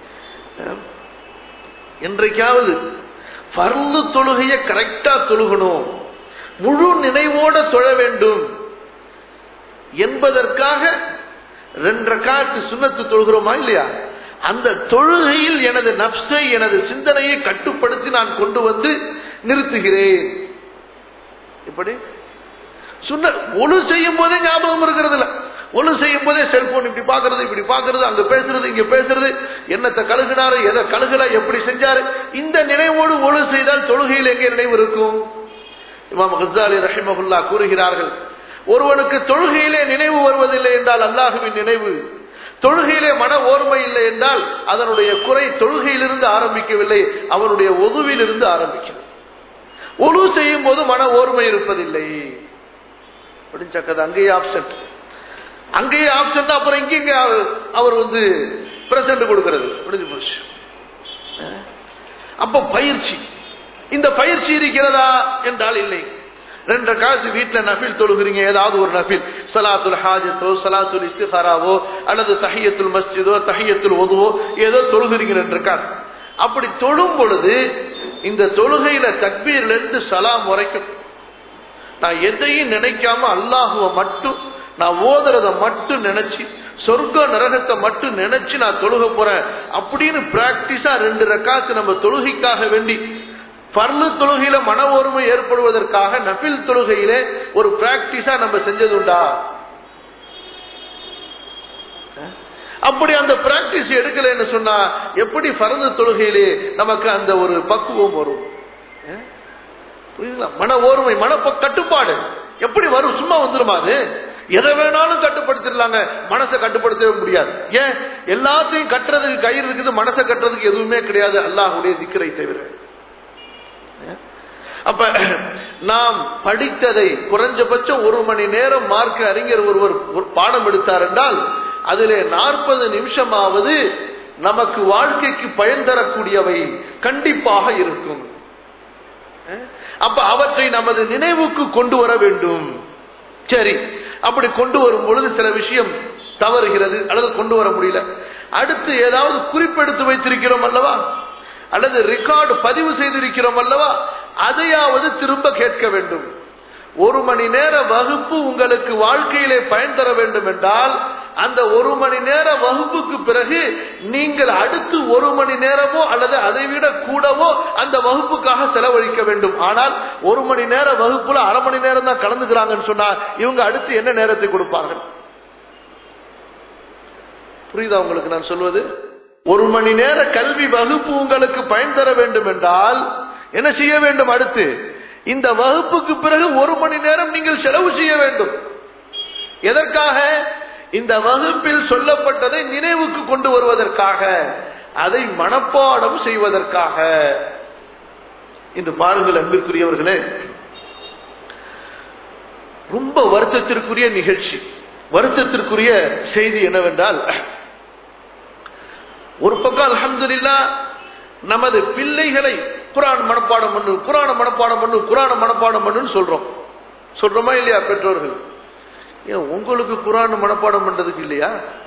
[SPEAKER 1] என்றைக்காவது பர்லு தொழுகையை கரெக்டா தொழுகணும் முழு நினைவோட தொழ வேண்டும் என்பதற்காக ரெண்டரை காட்டு சுண்ணத்து தொழுகிறோமா இல்லையா அந்த தொழுகையில் எனது நப்சை எனது சிந்தனையை கட்டுப்படுத்தி நான் கொண்டு வந்து நிறுத்துகிறேன் இப்படி சுண்ண ஒழு செய்யும் போதே ஞாபகம் இருக்கிறது இல்ல ஒழு செய்யும் போதே செல்போன் இப்படி பாக்குறது இப்படி பாக்குறது அங்க பேசுறது இங்க பேசுறது என்னத்தை கழுகினாரு எதை கழுகல எப்படி செஞ்சாரு இந்த நினைவோடு ஒழு செய்தால் தொழுகையில் எங்கே நினைவு இருக்கும் இமாம் ஹசாலி ரஹிமகுல்லா கூறுகிறார்கள் ஒருவனுக்கு தொழுகையிலே நினைவு வருவதில்லை என்றால் அல்லாஹுவின் நினைவு தொழுகையிலே மன ஓர்மை இல்லை என்றால் அதனுடைய குறை தொழுகையிலிருந்து ஆரம்பிக்கவில்லை அவனுடைய ஒதுவிலிருந்து ஆரம்பிக்கிறது ஒழு செய்யும் போது மன ஓர்மை இருப்பதில்லை முடிஞ்சக்கது அங்கேயே ஆப்சென்ட் அங்கேயே ஆப்சென்ட் அப்புறம் இங்க அவர் வந்து பிரசன்ட் கொடுக்கிறது முடிஞ்சு போச்சு அப்ப பயிற்சி இந்த பயிற்சி இருக்கிறதா என்றால் இல்லை ரெண்டு காசு வீட்டுல நபில் தொழுகிறீங்க ஏதாவது ஒரு நபில் சலாத்துல் ஹாஜத்தோ சலாத்துல் இஸ்திகாராவோ அல்லது தஹியத்துல் மஸ்ஜிதோ தஹியத்துல் ஒதுவோ ஏதோ தொழுகிறீங்க ரெண்டு காசு அப்படி தொழும் பொழுது இந்த தொழுகையில தக்பீர்ல இருந்து சலாம் வரைக்கும் நான் எதையும் நினைக்காம அல்லாஹுவ மட்டும் நான் ஓதுறத மட்டும் நினைச்சு சொர்க்க நரகத்தை மட்டும் நினைச்சு நான் தொழுக போறேன் அப்படின்னு பிராக்டிஸா ரெண்டு ரக்காத்து நம்ம தொழுகைக்காக வேண்டி பர்லு தொழுகையில மன ஒருமை ஏற்படுவதற்காக நபில் தொழுகையிலே ஒரு பிராக்டிஸா நம்ம செஞ்சது உண்டா அப்படி அந்த பிராக்டிஸ் எடுக்கலன்னு சொன்னா எப்படி பரந்து தொழுகையிலே நமக்கு அந்த ஒரு பக்குவம் வரும் புரியுதுங்களா மன ஓர்மை மன கட்டுப்பாடு எப்படி வரும் சும்மா வந்துருமா அது எதை வேணாலும் கட்டுப்படுத்திடலாங்க மனசை கட்டுப்படுத்தவே முடியாது ஏன் எல்லாத்தையும் கட்டுறதுக்கு கயிறு இருக்குது மனசை கட்டுறதுக்கு எதுவுமே கிடையாது அல்லாஹுடைய திக்கரை தவிர அப்ப நாம் படித்ததை குறைஞ்சபட்சம் ஒரு மணி நேரம் மார்க்க அறிஞர் ஒருவர் பாடம் எடுத்தார் என்றால் அதிலே நாற்பது நிமிஷமாவது நமக்கு வாழ்க்கைக்கு பயன் தரக்கூடியவை கண்டிப்பாக இருக்கும் அப்ப அவற்றை நமது நினைவுக்கு கொண்டு வர வேண்டும் சரி அப்படி கொண்டு வரும் பொழுது சில விஷயம் தவறுகிறது அல்லது கொண்டு வர முடியல அடுத்து ஏதாவது குறிப்பெடுத்து வைத்திருக்கிறோம் அல்லவா அல்லது ரெக்கார்டு பதிவு செய்திருக்கிறோம் அல்லவா அதையாவது திரும்ப கேட்க வேண்டும் ஒரு மணி நேர வகுப்பு உங்களுக்கு வாழ்க்கையிலே பயன் தர வேண்டும் என்றால் அந்த ஒரு மணி நேர வகுப்புக்கு பிறகு நீங்கள் அடுத்து ஒரு மணி நேரமோ அல்லது அதை விட கூடவோ அந்த வகுப்புக்காக செலவழிக்க வேண்டும் ஆனால் ஒரு மணி நேர வகுப்புல அரை மணி நேரம் தான் கலந்துக்கிறாங்கன்னு சொன்னா இவங்க அடுத்து என்ன நேரத்தை கொடுப்பார்கள் புரியுதா உங்களுக்கு நான் சொல்வது ஒரு மணி நேர கல்வி வகுப்பு உங்களுக்கு பயன் தர வேண்டும் என்றால் என்ன செய்ய வேண்டும் அடுத்து இந்த வகுப்புக்கு பிறகு ஒரு மணி நேரம் நீங்கள் செலவு செய்ய வேண்டும் எதற்காக இந்த வகுப்பில் சொல்லப்பட்டதை நினைவுக்கு கொண்டு வருவதற்காக அதை மனப்பாடம் செய்வதற்காக இன்று பாருங்கள் அன்பிற்குரியவர்களே ரொம்ப வருத்தத்திற்குரிய நிகழ்ச்சி வருத்தத்திற்குரிய செய்தி என்னவென்றால் ஒரு பக்கம் அல்ஹம்துலில்லா நமது பிள்ளைகளை குரான் மனப்பாடம் பண்ணு குரான மனப்பாடம் பண்ணு குரான மனப்பாடம் பண்ணுன்னு சொல்றோம் சொல்றோமா இல்லையா பெற்றோர்கள் ஏன் உங்களுக்கு குரான் மனப்பாடம் பண்றதுக்கு இல்லையா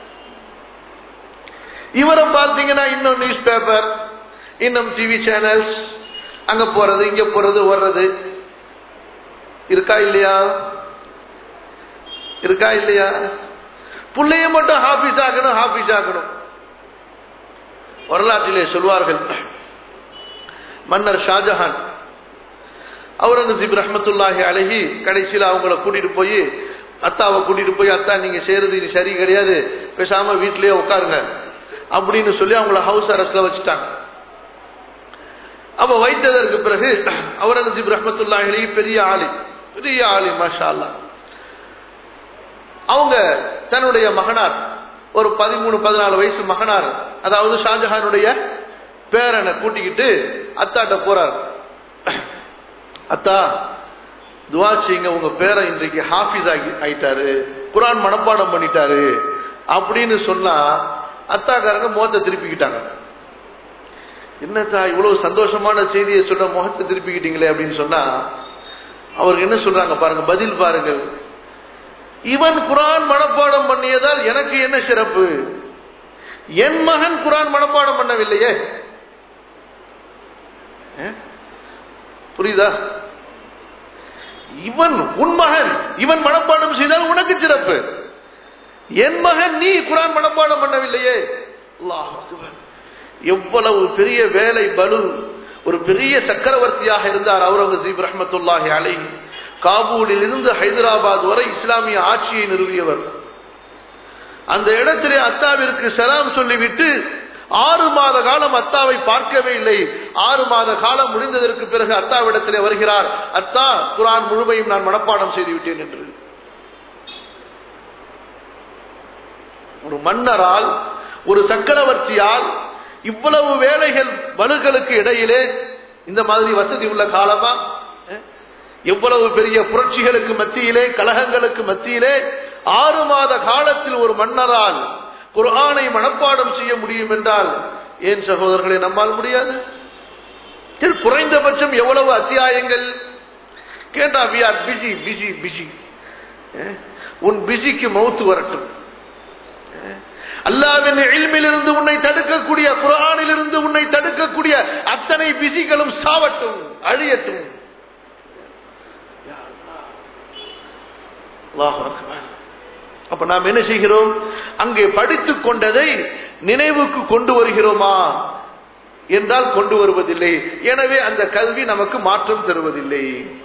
[SPEAKER 1] இவரை பார்த்தீங்கன்னா இன்னும் நியூஸ் பேப்பர் இன்னும் டிவி சேனல்ஸ் அங்க போறது இங்க போறது வர்றது இருக்கா இல்லையா இருக்கா இல்லையா பிள்ளைய மட்டும் ஹாஃபீஸ் ஆகணும் ஹாஃபீஸ் ஆகணும் வரலாற்றிலே சொல்வார்கள் மன்னர் ஷாஜஹான் அவுரங்கசீப் ரஹமத்துல்லாஹி அழகி கடைசியில் அவங்கள கூட்டிட்டு போய் அத்தாவை கூட்டிட்டு போய் அத்தா நீங்க செய்யறது இது சரி கிடையாது பேசாம வீட்டிலேயே உட்காருங்க அப்படின்னு சொல்லி அவங்கள ஹவுஸ் அரெஸ்ட்ல வச்சுட்டாங்க அப்ப வைத்ததற்கு பிறகு அவுரங்கசீப் ரஹமத்துல்லாஹி அழகி பெரிய ஆளி பெரிய ஆளி மாஷா அல்லா அவங்க தன்னுடைய மகனார் ஒரு பதிமூணு பதினாலு வயசு மகனார் அதாவது ஷாஜஹானுடைய பேரனை கூட்டிக்கிட்டு அத்தாட்ட போறார் அத்தா துவா செய்யுங்க உங்க பேரை இன்றைக்கு ஹாஃபிஸ் ஆகி ஆயிட்டாரு குரான் மனப்பாடம் பண்ணிட்டாரு அப்படின்னு சொன்னா அத்தாக்காரங்க முகத்தை திருப்பிக்கிட்டாங்க என்னத்தா இவ்வளவு சந்தோஷமான செய்தியை சொல்ற முகத்தை திருப்பிக்கிட்டீங்களே அப்படின்னு சொன்னா அவருக்கு என்ன சொல்றாங்க பாருங்க பதில் பாருங்கள் இவன் குரான் மனப்பாடம் பண்ணியதால் எனக்கு என்ன சிறப்பு என் மகன் குரான் மனப்பாடம் பண்ணவில்லையே புரியுதா இவன் உன் மகன் இவன் மனப்பாடம் செய்தால் உனக்கு சிறப்பு என் மகன் நீ குரான் மனப்பாடம் பண்ணவில்லையே எவ்வளவு பெரிய வேலை பலு ஒரு பெரிய சக்கரவர்த்தியாக இருந்தார் அவுரங்கசீப் ரஹமத்துல்லாஹி அலை காபூலில் இருந்து ஹைதராபாத் வரை இஸ்லாமிய ஆட்சியை நிறுவியவர் அந்த இடத்திலே அத்தாவிற்கு சலாம் சொல்லிவிட்டு ஆறு மாத காலம் அத்தாவை பார்க்கவே இல்லை ஆறு மாத காலம் முடிந்ததற்கு பிறகு அத்தாவிடத்திலே வருகிறார் அத்தா குரான் முழுமையும் நான் மனப்பாடம் செய்து விட்டேன் என்று ஒரு மன்னரால் ஒரு சக்கரவர்த்தியால் இவ்வளவு வேலைகள் வலுகளுக்கு இடையிலே இந்த மாதிரி வசதி உள்ள காலமா எவ்வளவு பெரிய புரட்சிகளுக்கு மத்தியிலே கலகங்களுக்கு மத்தியிலே ஆறு மாத காலத்தில் ஒரு மன்னரால் குர்ஆனை மனப்பாடம் செய்ய முடியும் என்றால் ஏன் சகோதரர்களை நம்மால் முடியாது குறைந்தபட்சம் எவ்வளவு அத்தியாயங்கள் கேட்டா we are busy busy busy உன் பிஸிக்கு மௌத்து வரட்டும் அல்லாவின் இல்மிலிருந்து உன்னை தடுக்கக்கூடிய குரானிலிருந்து உன்னை தடுக்கக்கூடிய அத்தனை பிசிகளும் சாவட்டும் அழியட்டும் அப்ப நாம் என்ன செய்கிறோம் அங்கே படித்துக் கொண்டதை நினைவுக்கு கொண்டு வருகிறோமா என்றால் கொண்டு வருவதில்லை எனவே அந்த கல்வி நமக்கு மாற்றம் தருவதில்லை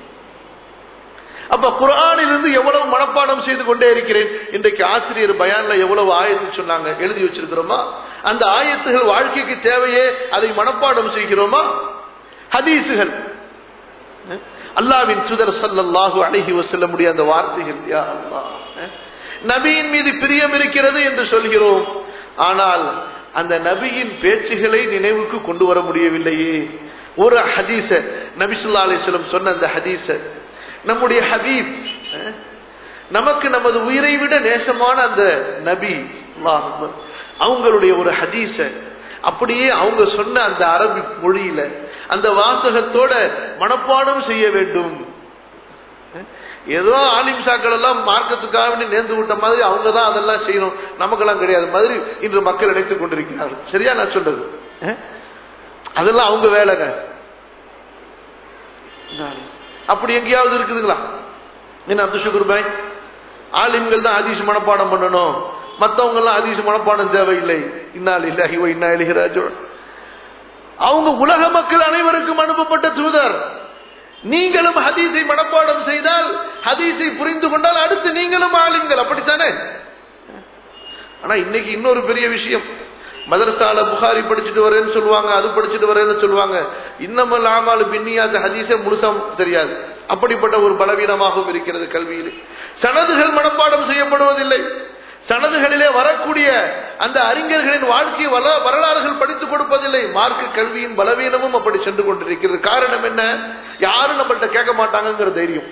[SPEAKER 1] அப்ப குரானிலிருந்து எவ்வளவு மனப்பாடம் செய்து கொண்டே இருக்கிறேன் இன்றைக்கு ஆசிரியர் பயான்ல எவ்வளவு ஆயத்து சொன்னாங்க எழுதி வச்சிருக்கிறோமா அந்த ஆயத்துகள் வாழ்க்கைக்கு தேவையே அதை மனப்பாடம் செய்கிறோமா ஹதீசுகள் அல்லாவின் சுதர் சல்லாஹு அழகி செல்ல முடிய அந்த வார்த்தைகள் யா அல்லா நபியின் மீது பிரியம் இருக்கிறது என்று சொல்கிறோம் ஆனால் அந்த நபியின் பேச்சுகளை நினைவுக்கு கொண்டு வர முடியவில்லையே ஒரு ஹதீச நபிசுல்லா அலிஸ்லம் சொன்ன அந்த ஹதீச நம்முடைய ஹபீப் நமக்கு நமது உயிரை விட நேசமான அந்த நபி அவங்களுடைய ஒரு ஹதீச அப்படியே அவங்க சொன்ன அந்த அரபி மொழியில அந்த வாசகத்தோட மனப்பாடம் செய்ய வேண்டும் ஏதோ ஆலிம்சாக்கள் எல்லாம் மார்க்கத்துக்காக நேர்ந்து விட்ட மாதிரி அவங்க தான் அதெல்லாம் செய்யணும் நமக்கெல்லாம் கிடையாது மாதிரி இன்று மக்கள் நினைத்துக் கொண்டிருக்கிறார்கள் சரியா நான் சொல்றது அதெல்லாம் அவங்க வேலைங்க அப்படி எங்கேயாவது இருக்குதுங்களா என்ன அப்துல் சுகுர் பாய் ஆலிம்கள் தான் அதிச மனப்பாடம் பண்ணணும் மற்றவங்க எல்லாம் அதிச மனப்பாடம் தேவையில்லை இன்னால் இல்லாஹி இன்னா இலகிராஜோ அவங்க உலக மக்கள் அனைவருக்கும் அனுப்பப்பட்ட தூதர் நீங்களும் ஹதீஸை மனப்பாடம் செய்தால் ஹதீஸை புரிந்து கொண்டால் அடுத்து நீங்களும் ஆளுங்கள் அப்படித்தானே ஆனா இன்னைக்கு இன்னொரு பெரிய விஷயம் மதரசால புகாரி படிச்சுட்டு வரேன்னு சொல்லுவாங்க அது படிச்சுட்டு வரேன்னு சொல்லுவாங்க இன்னமல் ஆமாலு பின்னியாத ஹதீஸே முழுசா தெரியாது அப்படிப்பட்ட ஒரு பலவீனமாகவும் இருக்கிறது கல்வியில் சனதுகள் மனப்பாடம் செய்யப்படுவதில்லை சனதுகளிலே வரக்கூடிய அந்த அறிஞர்களின் வாழ்க்கை வள வரலாறுகள் படித்துக் கொடுப்பதில்லை மார்க்க கல்வியின் பலவீனமும் அப்படி சென்று கொண்டிருக்கிறது காரணம் என்ன யாரும் நம்மள்ட்ட கேட்க மாட்டாங்கிற தைரியம்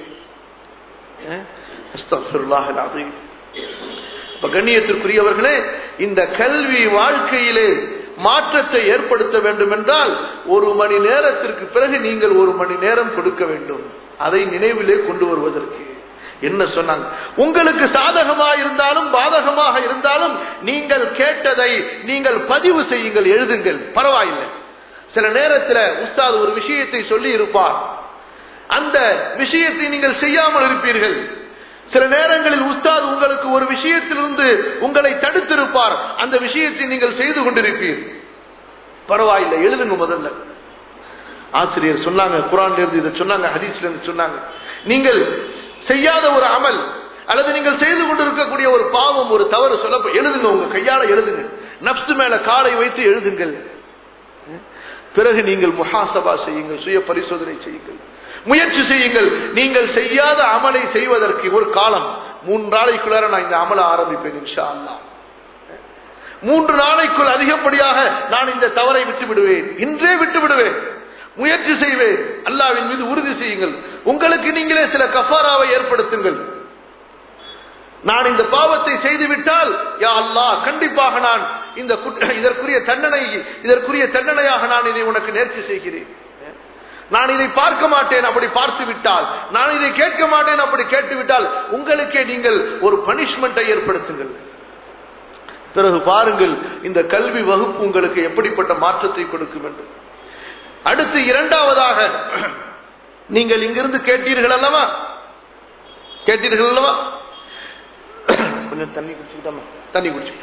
[SPEAKER 1] கண்ணியத்திற்குரியவர்களே இந்த கல்வி வாழ்க்கையிலே மாற்றத்தை ஏற்படுத்த வேண்டும் என்றால் ஒரு மணி நேரத்திற்கு பிறகு நீங்கள் ஒரு மணி நேரம் கொடுக்க வேண்டும் அதை நினைவிலே கொண்டு வருவதற்கு என்ன சொன்னாங்க உங்களுக்கு சாதகமாக இருந்தாலும் பாதகமாக இருந்தாலும் நீங்கள் கேட்டதை நீங்கள் பதிவு செய்யுங்கள் எழுதுங்கள் பரவாயில்லை சில நேரத்தில் உஸ்தாத் ஒரு விஷயத்தை சொல்லி இருப்பார் அந்த விஷயத்தை நீங்கள் செய்யாமல் இருப்பீர்கள் சில நேரங்களில் உஸ்தாத் உங்களுக்கு ஒரு விஷயத்திலிருந்து உங்களை தடுத்திருப்பார் அந்த விஷயத்தை நீங்கள் செய்து கொண்டிருப்பீர் பரவாயில்லை எழுதுங்க முதல்ல ஆசிரியர் சொன்னாங்க குரான்ல இருந்து இதை சொன்னாங்க ஹதீஸ்ல இருந்து சொன்னாங்க நீங்கள் செய்யாத ஒரு அமல் அல்லது நீங்கள் செய்து கொண்டிருக்கக்கூடிய ஒரு பாவம் ஒரு தவறு சொல்ல எழுதுங்க உங்க கையால எழுதுங்க நப்சு மேல காலை வைத்து எழுதுங்கள் பிறகு நீங்கள் முஹாசபா செய்யுங்கள் சுய பரிசோதனை செய்யுங்கள் முயற்சி செய்யுங்கள் நீங்கள் செய்யாத அமலை செய்வதற்கு ஒரு காலம் மூன்று நாளைக்குள்ளார நான் இந்த அமலை ஆரம்பிப்பேன் இன்ஷா அல்லா மூன்று நாளைக்குள் அதிகப்படியாக நான் இந்த தவறை விட்டு விடுவேன் இன்றே விட்டு விடுவேன் முயற்சி செய்வேன் அல்லாவின் மீது உறுதி செய்யுங்கள் உங்களுக்கு நீங்களே சில கஃபாராவை ஏற்படுத்துங்கள் நான் இந்த பாவத்தை செய்துவிட்டால் யா அல்லாஹ் கண்டிப்பாக நான் இந்த இதற்குரிய தண்டனை இதற்குரிய தண்டனையாக நான் இதை உனக்கு நேர்ச்சி செய்கிறேன் நான் இதை பார்க்க மாட்டேன் அப்படி பார்த்து விட்டால் நான் இதை கேட்க மாட்டேன் அப்படி கேட்டு விட்டால் உங்களுக்கே நீங்கள் ஒரு பனிஷ்மெண்ட்டை ஏற்படுத்துங்கள் பிறகு பாருங்கள் இந்த கல்வி வகுப்பு உங்களுக்கு எப்படிப்பட்ட மாற்றத்தை கொடுக்கும் என்று அடுத்து இரண்டாவதாக நீங்கள் இங்கிருந்து கேட்டீர்கள் அல்லவா கேட்டீர்கள் அல்லவா கொஞ்சம் தண்ணி குடிச்சுக்கிட்டாமா தண்ணி குடிச்சுக்கிட்டு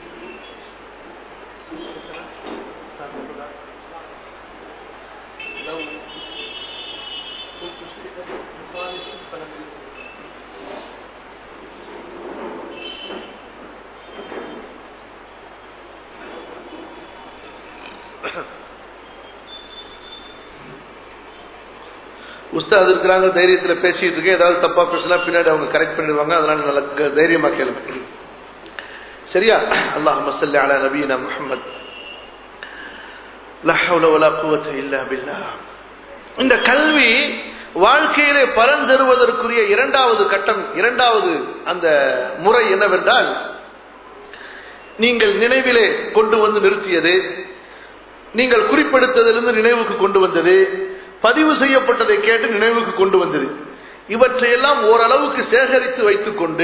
[SPEAKER 1] உஸ்தாத் இருக்கிறாங்க தைரியத்துல பேசிட்டு இருக்கேன் ஏதாவது தப்பா பேசினா பின்னாடி அவங்க கரெக்ட் பண்ணிடுவாங்க அதனால நல்ல தைரியமா கேளுங்க சரியா அல்லாஹ் மசல்லி அலா நபீனா முஹம்மத் இந்த கல்வி வாழ்க்கையிலே பலன் தருவதற்குரிய இரண்டாவது கட்டம் இரண்டாவது அந்த முறை என்னவென்றால் நீங்கள் நினைவிலே கொண்டு வந்து நிறுத்தியது நீங்கள் குறிப்பெடுத்ததிலிருந்து நினைவுக்கு கொண்டு வந்தது பதிவு செய்யப்பட்டதை கேட்டு நினைவுக்கு கொண்டு வந்தது இவற்றையெல்லாம் ஓரளவுக்கு சேகரித்து வைத்துக் கொண்டு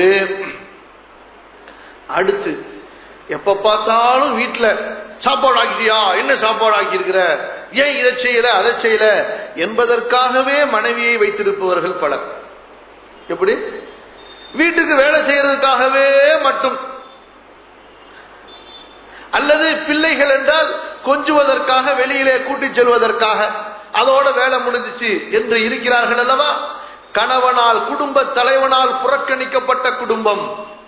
[SPEAKER 1] அடுத்து எப்ப பார்த்தாலும் வீட்டுல சாப்பாடு ஆக்கிட்டியா என்ன சாப்பாடு ஆக்கியிருக்கிற ஏன் இதை செய்யல அதை செய்யல என்பதற்காகவே மனைவியை வைத்திருப்பவர்கள் பலர் எப்படி வீட்டுக்கு வேலை செய்யறதுக்காகவே மட்டும் அல்லது பிள்ளைகள் என்றால் கொஞ்சுவதற்காக வெளியிலே கூட்டிச் செல்வதற்காக அதோட வேலை முடிஞ்சிச்சு என்று இருக்கிறார்கள் அல்லவா கணவனால் குடும்ப தலைவனால் புறக்கணிக்கப்பட்ட குடும்பம்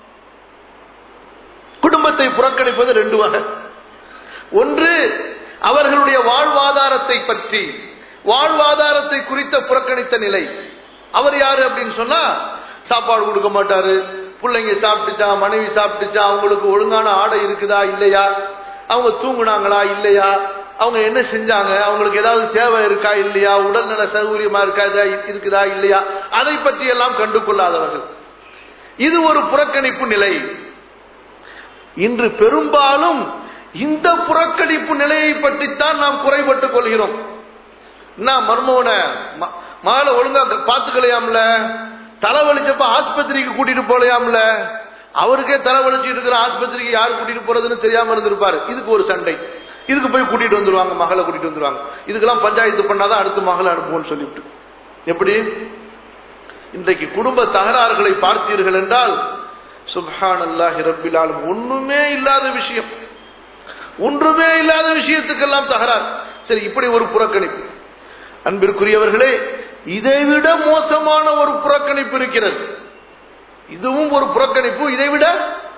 [SPEAKER 1] குடும்பத்தை புறக்கணிப்பது ரெண்டு வகை ஒன்று அவர்களுடைய வாழ்வாதாரத்தை பற்றி வாழ்வாதாரத்தை குறித்த புறக்கணித்த நிலை அவர் யாரு அப்படின்னு சொன்னா சாப்பாடு கொடுக்க மாட்டாரு பிள்ளைங்க சாப்பிட்டுச்சா மனைவி சாப்பிட்டுச்சா அவங்களுக்கு ஒழுங்கான ஆடை இருக்குதா இல்லையா அவங்க தூங்குனாங்களா இல்லையா அவங்க என்ன செஞ்சாங்க அவங்களுக்கு ஏதாவது தேவை இருக்கா இல்லையா உடல்நல சௌகரியமா இருக்கா இருக்குதா இல்லையா அதை பற்றி எல்லாம் கண்டு கொள்ளாதவர்கள் இது ஒரு புறக்கணிப்பு நிலை இன்று பெரும்பாலும் இந்த புறக்கணிப்பு நிலையை பற்றித்தான் நாம் குறைபட்டுக் கொள்கிறோம் என்ன மர்மவன மாலை ஒழுங்கா பாத்துக்கலையாம்ல தலைவலிச்சப்ப ஆஸ்பத்திரிக்கு கூட்டிட்டு போலையாம்ல அவருக்கே தலைவலிச்சுட்டு இருக்கிற ஆஸ்பத்திரிக்கு யார் கூட்டிட்டு போறதுன்னு தெரியாம இருந்திருப்பாரு இதுக்கு ஒரு சண்டை இதுக்கு போய் கூட்டிட்டு வந்துருவாங்க மகளை கூட்டிட்டு வந்துருவாங்க இதுக்கெல்லாம் பஞ்சாயத்து பண்ணாதான் அடுத்து மகளை அனுப்புவோம்னு சொல்லிவிட்டு எப்படி இன்றைக்கு குடும்ப தகராறுகளை பார்த்தீர்கள் என்றால் சுப்ஹான் அல்லாஹி ரப்பிலாலும் ஒண்ணுமே இல்லாத விஷயம் ஒன்றுமே இல்லாத விஷயத்துக்கெல்லாம் தகராறு சரி இப்படி ஒரு புறக்கணிப்பு அன்பிற்குரியவர்களே இதைவிட மோசமான ஒரு புறக்கணிப்பு இருக்கிறது இதுவும் ஒரு புறக்கணிப்பு இதைவிட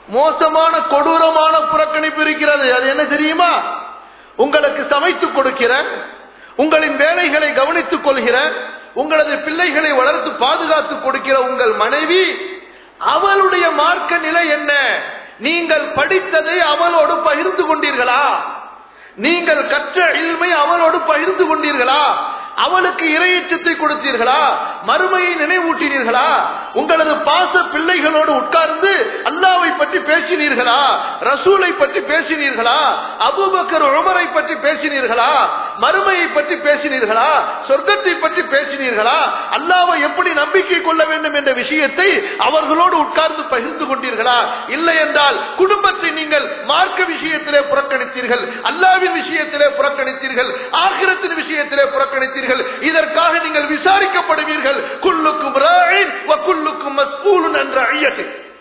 [SPEAKER 1] மோசமான கொடூரமான புறக்கணிப்பு இருக்கிறது அது என்ன தெரியுமா உங்களுக்கு சமைத்து கொடுக்கிற உங்களின் வேலைகளை கவனித்துக் கொள்கிற உங்களது பிள்ளைகளை வளர்த்து பாதுகாத்து கொடுக்கிற உங்கள் மனைவி அவளுடைய மார்க்க நிலை என்ன நீங்கள் படித்ததை அவளோடு பகிர்ந்து கொண்டீர்களா நீங்கள் கற்ற இல்மை அவளோடு பகிர்ந்து கொண்டீர்களா அவளுக்கு இரையச்சத்தை கொடுத்தீர்களா மறுமையை நினைவூட்டினீர்களா உங்களது பாச பிள்ளைகளோடு உட்கார்ந்து அல்லாவை பற்றி பேசினீர்களா ரசூலை பற்றி பேசினீர்களா அபுபக்கர் உமரை பற்றி பேசினீர்களா மறுமையை பற்றி பேசினீர்களா சொர்க்கத்தை பற்றி பேசினீர்களா அல்லாவை எப்படி நம்பிக்கை கொள்ள வேண்டும் என்ற விஷயத்தை அவர்களோடு உட்கார்ந்து பகிர்ந்து கொண்டீர்களா இல்லை என்றால் குடும்பத்தை நீங்கள் மார்க்க விஷயத்திலே புறக்கணித்தீர்கள் அல்லாவின் விஷயத்திலே புறக்கணித்தீர்கள் ஆகிரத்தின் விஷயத்திலே புறக்கணித்தீர்கள் இதற்காக நீங்கள் விசாரிக்கப்படுவீர்கள் குல்லுக்கும் ராயின் குல்லுக்கும் மஸ்கூலுன் என்ற ஐயத்தை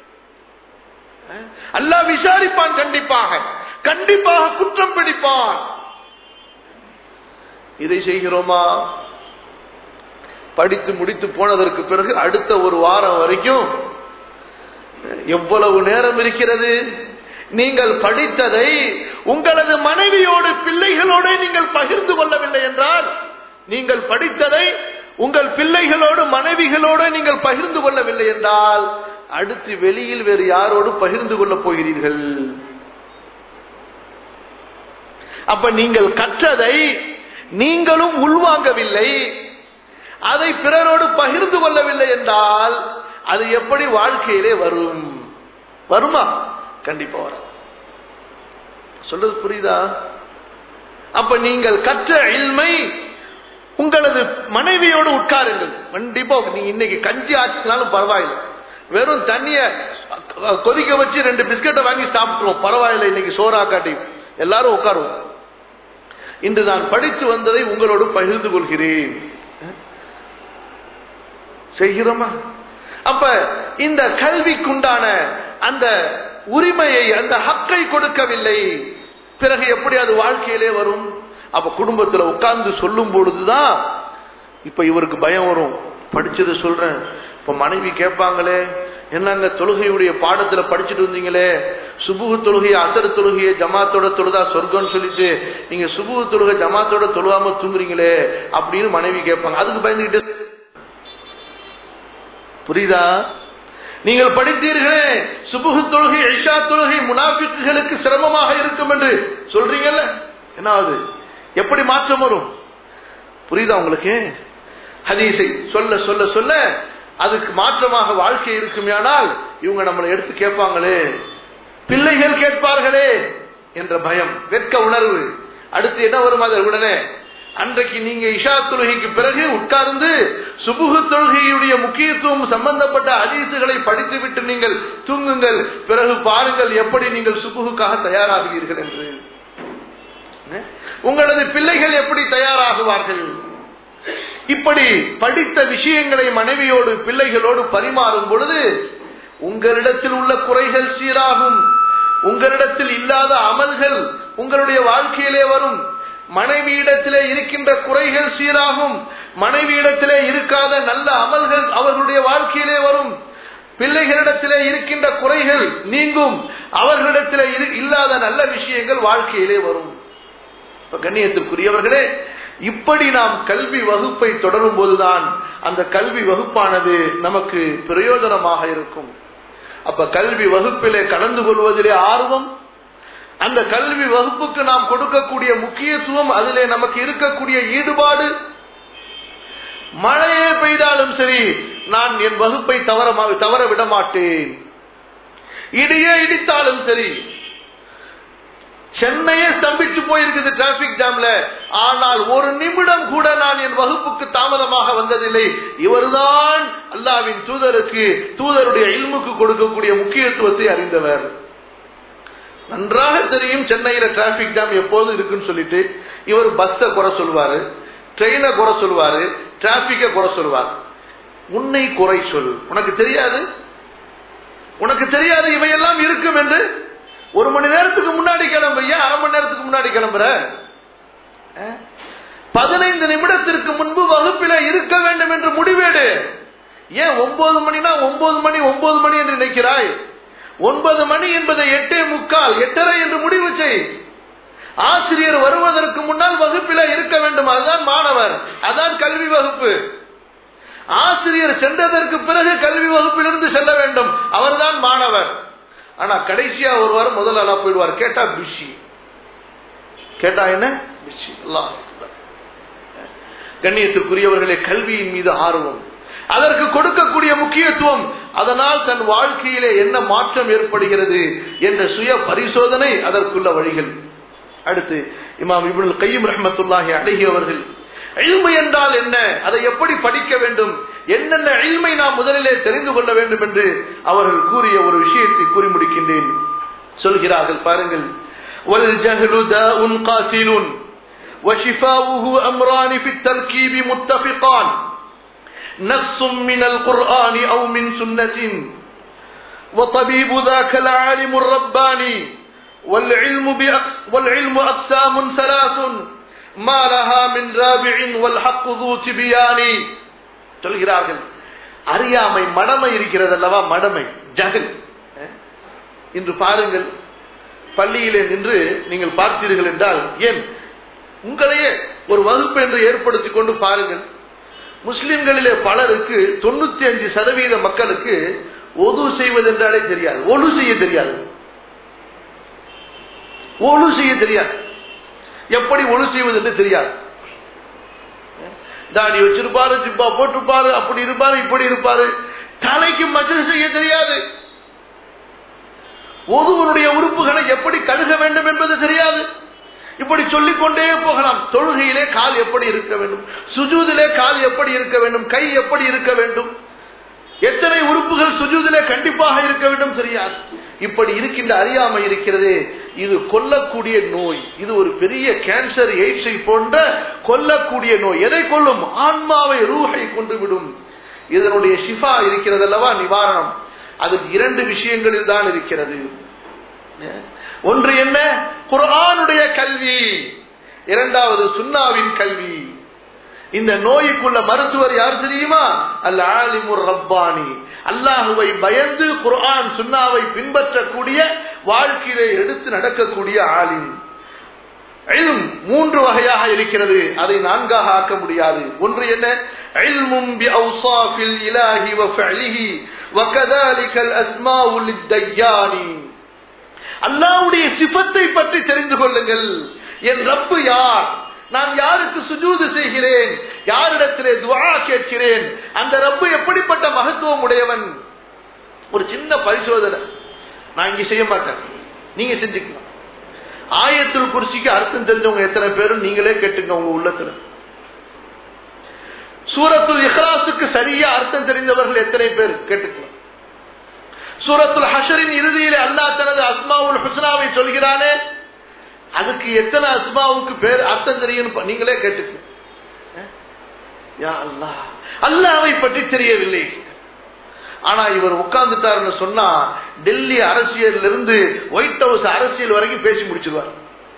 [SPEAKER 1] அல்லாஹ் விசாரிப்பான் கண்டிப்பாக கண்டிப்பாக குற்றம் பிடிப்பான் இதை செய்கிறோமா படித்து முடித்து போனதற்கு பிறகு அடுத்த ஒரு வாரம் வரைக்கும் எவ்வளவு நேரம் இருக்கிறது நீங்கள் படித்ததை உங்களது மனைவியோடு பிள்ளைகளோடு நீங்கள் பகிர்ந்து கொள்ளவில்லை என்றால் நீங்கள் படித்ததை உங்கள் பிள்ளைகளோடு மனைவிகளோடு நீங்கள் பகிர்ந்து கொள்ளவில்லை என்றால் அடுத்து வெளியில் வேறு யாரோடு பகிர்ந்து கொள்ளப் போகிறீர்கள் அப்ப நீங்கள் கற்றதை நீங்களும் உள்வாங்கவில்லை அதை பிறரோடு பகிர்ந்து கொள்ளவில்லை என்றால் அது எப்படி வாழ்க்கையிலே வரும் வருமா கண்டிப்பா வரும் சொல்றது புரியுதா அப்ப நீங்கள் கற்ற இல்மை உங்களது மனைவியோடு உட்காருங்கள் கண்டிப்பா நீங்க இன்னைக்கு கஞ்சி ஆச்சுனாலும் பரவாயில்லை வெறும் தண்ணிய கொதிக்க வச்சு ரெண்டு பிஸ்கட்டை வாங்கி சாப்பிட்டுருவோம் பரவாயில்லை இன்னைக்கு சோறா காட்டி எல்லாரும் உட்காருவோம் இன்று நான் படித்து வந்ததை உங்களோடு பகிர்ந்து கொள்கிறேன் செய்கிறோமா அப்ப இந்த கல்விக்குண்டான அந்த உரிமையை அந்த ஹக்கை கொடுக்கவில்லை பிறகு எப்படி அது வாழ்க்கையிலே வரும் அப்ப குடும்பத்துல உட்கார்ந்து சொல்லும் பொழுதுதான் இப்ப இவருக்கு பயம் வரும் படிச்சது சொல்றேன் இப்ப மனைவி கேட்பாங்களே என்னங்க தொழுகையுடைய பாடத்துல படிச்சுட்டு வந்தீங்களே சுபுகு தொழுகை அசர் தொழுகையை ஜமாத்தோட தொழுதா சொர்க்கம்னு சொல்லிட்டு நீங்க சுபுகு தொழுகை ஜமாத்தோட தொழுகாம தூங்குறீங்களே அப்படின்னு மனைவி கேட்பாங்க அதுக்கு பயந்துகிட்டு புரியுதா நீங்கள் படித்தீர்களே சுபுகு தொழுகை ஐஷா தொழுகை முனாபிக்குகளுக்கு சிரமமாக இருக்கும் என்று சொல்றீங்கல்ல என்ன ஆகுது எப்படி மாற்றம் வரும் புரியுதா உங்களுக்கு ஹதீஸை சொல்ல சொல்ல சொல்ல அதுக்கு மாற்றமாக வாழ்க்கை இருக்குமேனால் இவங்க நம்மளை எடுத்து கேட்பாங்களே பிள்ளைகள் கேட்பார்களே என்ற பயம் வெட்க உணர்வு அடுத்து என்ன வரும் அது உடனே அன்றைக்கு நீங்க இஷா தொழுகைக்கு பிறகு உட்கார்ந்து சுபுகு தொழுகையுடைய முக்கியத்துவம் சம்பந்தப்பட்ட அதிசுகளை படித்துவிட்டு நீங்கள் தூங்குங்கள் பிறகு பாருங்கள் எப்படி நீங்கள் சுபுகுக்காக தயாராகுவீர்கள் என்று உங்களது பிள்ளைகள் எப்படி தயாராகுவார்கள் இப்படி படித்த விஷயங்களை மனைவியோடு பிள்ளைகளோடு பரிமாறும் பொழுது உங்களிடத்தில் உள்ள குறைகள் சீராகும் உங்களிடத்தில் இல்லாத அமல்கள் உங்களுடைய வாழ்க்கையிலே வரும் மனைவியிடத்திலே இருக்கின்ற குறைகள் சீராகும் மனைவியிடத்திலே இருக்காத நல்ல அமல்கள் அவர்களுடைய வாழ்க்கையிலே வரும் பிள்ளைகளிடத்திலே இருக்கின்ற குறைகள் நீங்கும் அவர்களிடத்திலே இல்லாத நல்ல விஷயங்கள் வாழ்க்கையிலே வரும் கண்ணியத்திற்குரியவர்களே இப்படி நாம் கல்வி வகுப்பை தொடரும் போதுதான் அந்த கல்வி வகுப்பானது நமக்கு பிரயோஜனமாக இருக்கும் அப்ப கல்வி வகுப்பிலே கலந்து கொள்வதிலே ஆர்வம் அந்த கல்வி வகுப்புக்கு நாம் கொடுக்கக்கூடிய முக்கியத்துவம் அதிலே நமக்கு இருக்கக்கூடிய ஈடுபாடு மழையே பெய்தாலும் சரி நான் என் வகுப்பை தவற தவற விட மாட்டேன் இடியே இடித்தாலும் சரி சென்னையே ஸ்தம்பிச்சு போயிருக்குது டிராபிக் ஜாம்ல ஆனால் ஒரு நிமிடம் கூட நான் என் வகுப்புக்கு தாமதமாக வந்ததில்லை இவர்தான் அல்லாவின் தூதருக்கு தூதருடைய இல்முக்கு கொடுக்கக்கூடிய முக்கியத்துவத்தை அறிந்தவர் நன்றாக தெரியும் சென்னையில டிராபிக் ஜாம் எப்போதும் இருக்குன்னு சொல்லிட்டு இவர் பஸ்ஸை குறை சொல்வாரு ட்ரெயினை குறை சொல்வாரு டிராபிக்கை குறை சொல்வார் உன்னை குறை சொல் உனக்கு தெரியாது உனக்கு தெரியாது இவையெல்லாம் இருக்கும் என்று ஒரு மணி நேரத்துக்கு முன்னாடி கிளம்புறியா அரை மணி நேரத்துக்கு முன்னாடி கிளம்புற பதினைந்து நிமிடத்திற்கு முன்பு வகுப்பில இருக்க வேண்டும் என்று முடிவேடு ஏன் ஒன்பது மணினா ஒன்பது மணி ஒன்பது மணி என்று நினைக்கிறாய் ஒன்பது மணி என்பதை எட்டே முக்கால் எட்டரை என்று முடிவு செய் ஆசிரியர் வருவதற்கு முன்னால் வகுப்பில இருக்க வேண்டும் அதுதான் மாணவர் அதான் கல்வி வகுப்பு ஆசிரியர் சென்றதற்கு பிறகு கல்வி வகுப்பிலிருந்து செல்ல வேண்டும் அவர்தான் மாணவர் ஆனா கடைசியா ஒருவர் முதல் ஆளா போயிடுவார் கேட்டா பிஷி கேட்டா என்ன பிஷி அல்லாஹ் அக்பர். கண்ணியத்திற்குரியவர்களே கல்வியின் மீது ஆர்வம் அதற்கு கொடுக்கக்கூடிய முக்கியத்துவம் அதனால் தன் வாழ்க்கையிலே என்ன மாற்றம் ஏற்படுகிறது என்ற சுய பரிசோதனை அதற்குள்ள வழிகள் அடுத்து இமாம் இப்னுல் கையம் ரஹ்மத்துல்லாஹி அழகி அவர்கள் இல்மை என்றால் என்ன அதை எப்படி படிக்க வேண்டும் என்னென்ன இல்மை நாம் முதலிலே தெரிந்து கொள்ள வேண்டும் என்று அவர்கள் கூறிய ஒரு விஷயத்தை கூறி முடிக்கின்றேன் சொல்கிறார்கள் பாருங்கள் والجهل داء قاتل وشفاؤه أمران في التركيب متفقان نص من القرآن أو من سنة وطبيب ذاك العالم الرباني والعلم, بأقس والعلم أقسام ثلاث ما لها من رابع والحق ذو تبيان சொல்கிறார்கள் அறியாமை மடமை இருக்கிறது அல்லவா மடமை ஜகல் இன்று பாருங்கள் பள்ளியிலே நின்று நீங்கள் பார்த்தீர்கள் என்றால் ஏன் உங்களையே ஒரு வகுப்பு என்று ஏற்படுத்திக் கொண்டு பாருங்கள் முஸ்லிம்களிலே பலருக்கு தொண்ணூத்தி அஞ்சு சதவீத மக்களுக்கு ஒது செய்வது என்றாலே தெரியாது ஒழு செய்ய தெரியாது ஒழு செய்ய தெரியாது எப்படி ஒழு செய்வது என்று தெரியாது தாடி வச்சிருப்பாரு ஜிப்பா போட்டிருப்பாரு அப்படி இருப்பாரு இப்படி இருப்பாரு தலைக்கு மசல் செய்ய தெரியாது ஒருவனுடைய உறுப்புகளை எப்படி கழுக வேண்டும் என்பது தெரியாது இப்படி சொல்லிக் கொண்டே போகலாம் தொழுகையிலே கால் எப்படி இருக்க வேண்டும் சுஜூதிலே கால் எப்படி இருக்க வேண்டும் கை எப்படி இருக்க வேண்டும் எத்தனை உறுப்புகள் சுஜூதிலே கண்டிப்பாக இருக்க வேண்டும் தெரியாது இப்படி இருக்கின்ற அறியாமை இருக்கிறது இது கொல்லக்கூடிய நோய் இது ஒரு பெரிய கேன்சர் எய்ட்ஸை போன்ற கொல்லக்கூடிய நோய் எதை கொல்லும் ஆன்மாவை ரூஹை கொண்டு விடும் இதனுடைய ஷிஃபா இருக்கிறது அல்லவா நிவாரணம் அது இரண்டு விஷயங்களில் தான் இருக்கிறது ஒன்று என்ன குர்ஆனுடைய கல்வி இரண்டாவது சுன்னாவின் கல்வி இந்த நோய்க்குள்ள மருத்துவர் யார் தெரியுமா அல் ஆலிமுர் ரப்பானி அல்லாஹுவை பயந்து குர்ஆன் சுன்னாவை பின்பற்றக்கூடிய வாழ்க்கையிலே எடுத்து நடக்கக்கூடிய ஆலிம் இல்ம் மூன்று வகையாக இருக்கிறது அதை நான்காக ஆக்க முடியாது ஒன்று என்ன இல்மும் பி அவ்சாஃபில் இலாஹி வ ஃபஅலிஹி வ கதாலிக அல் அஸ்மாஉ லித்தய்யானி அல்லாஹ்வுடைய சிஃபத்தை பற்றி தெரிந்து கொள்ளுங்கள் என் ரப்பு யார் நான் யாருக்கு சுஜூது செய்கிறேன் யாரிடத்திலே துவா கேட்கிறேன் அந்த ரப்பு எப்படிப்பட்ட மகத்துவம் உடையவன் ஒரு சின்ன பரிசோதனை நான் இங்க செய்ய மாட்டேன் நீங்க செஞ்சுக்கலாம் ஆயத்தில் குறிச்சிக்கு அர்த்தம் தெரிஞ்சவங்க எத்தனை பேரும் நீங்களே கேட்டுங்க உங்க உள்ளத்துல சூரத்துல் இஹ்லாசுக்கு சரியா அர்த்தம் தெரிந்தவர்கள் எத்தனை பேர் கேட்டுக்கலாம் சூரத்துல் ஹஷரின் இறுதியிலே அல்லாஹ் தனது அஸ்மாவுல் ஹுஸ்னாவை சொல்கிறானே அதுக்கு எத்தனை அஸ்மாவுக்கு பேர் அர்த்தம் தெரியும் நீங்களே கேட்டுக்க யா அல்லாஹ் அல்லாவை பற்றி தெரியவில்லை ஆனா இவர் உட்கார்ந்துட்டாருன்னு சொன்னா டெல்லி அரசியல் இருந்து ஒயிட் ஹவுஸ் அரசியல் வரைக்கும் பேசி முடிச்சிருவார்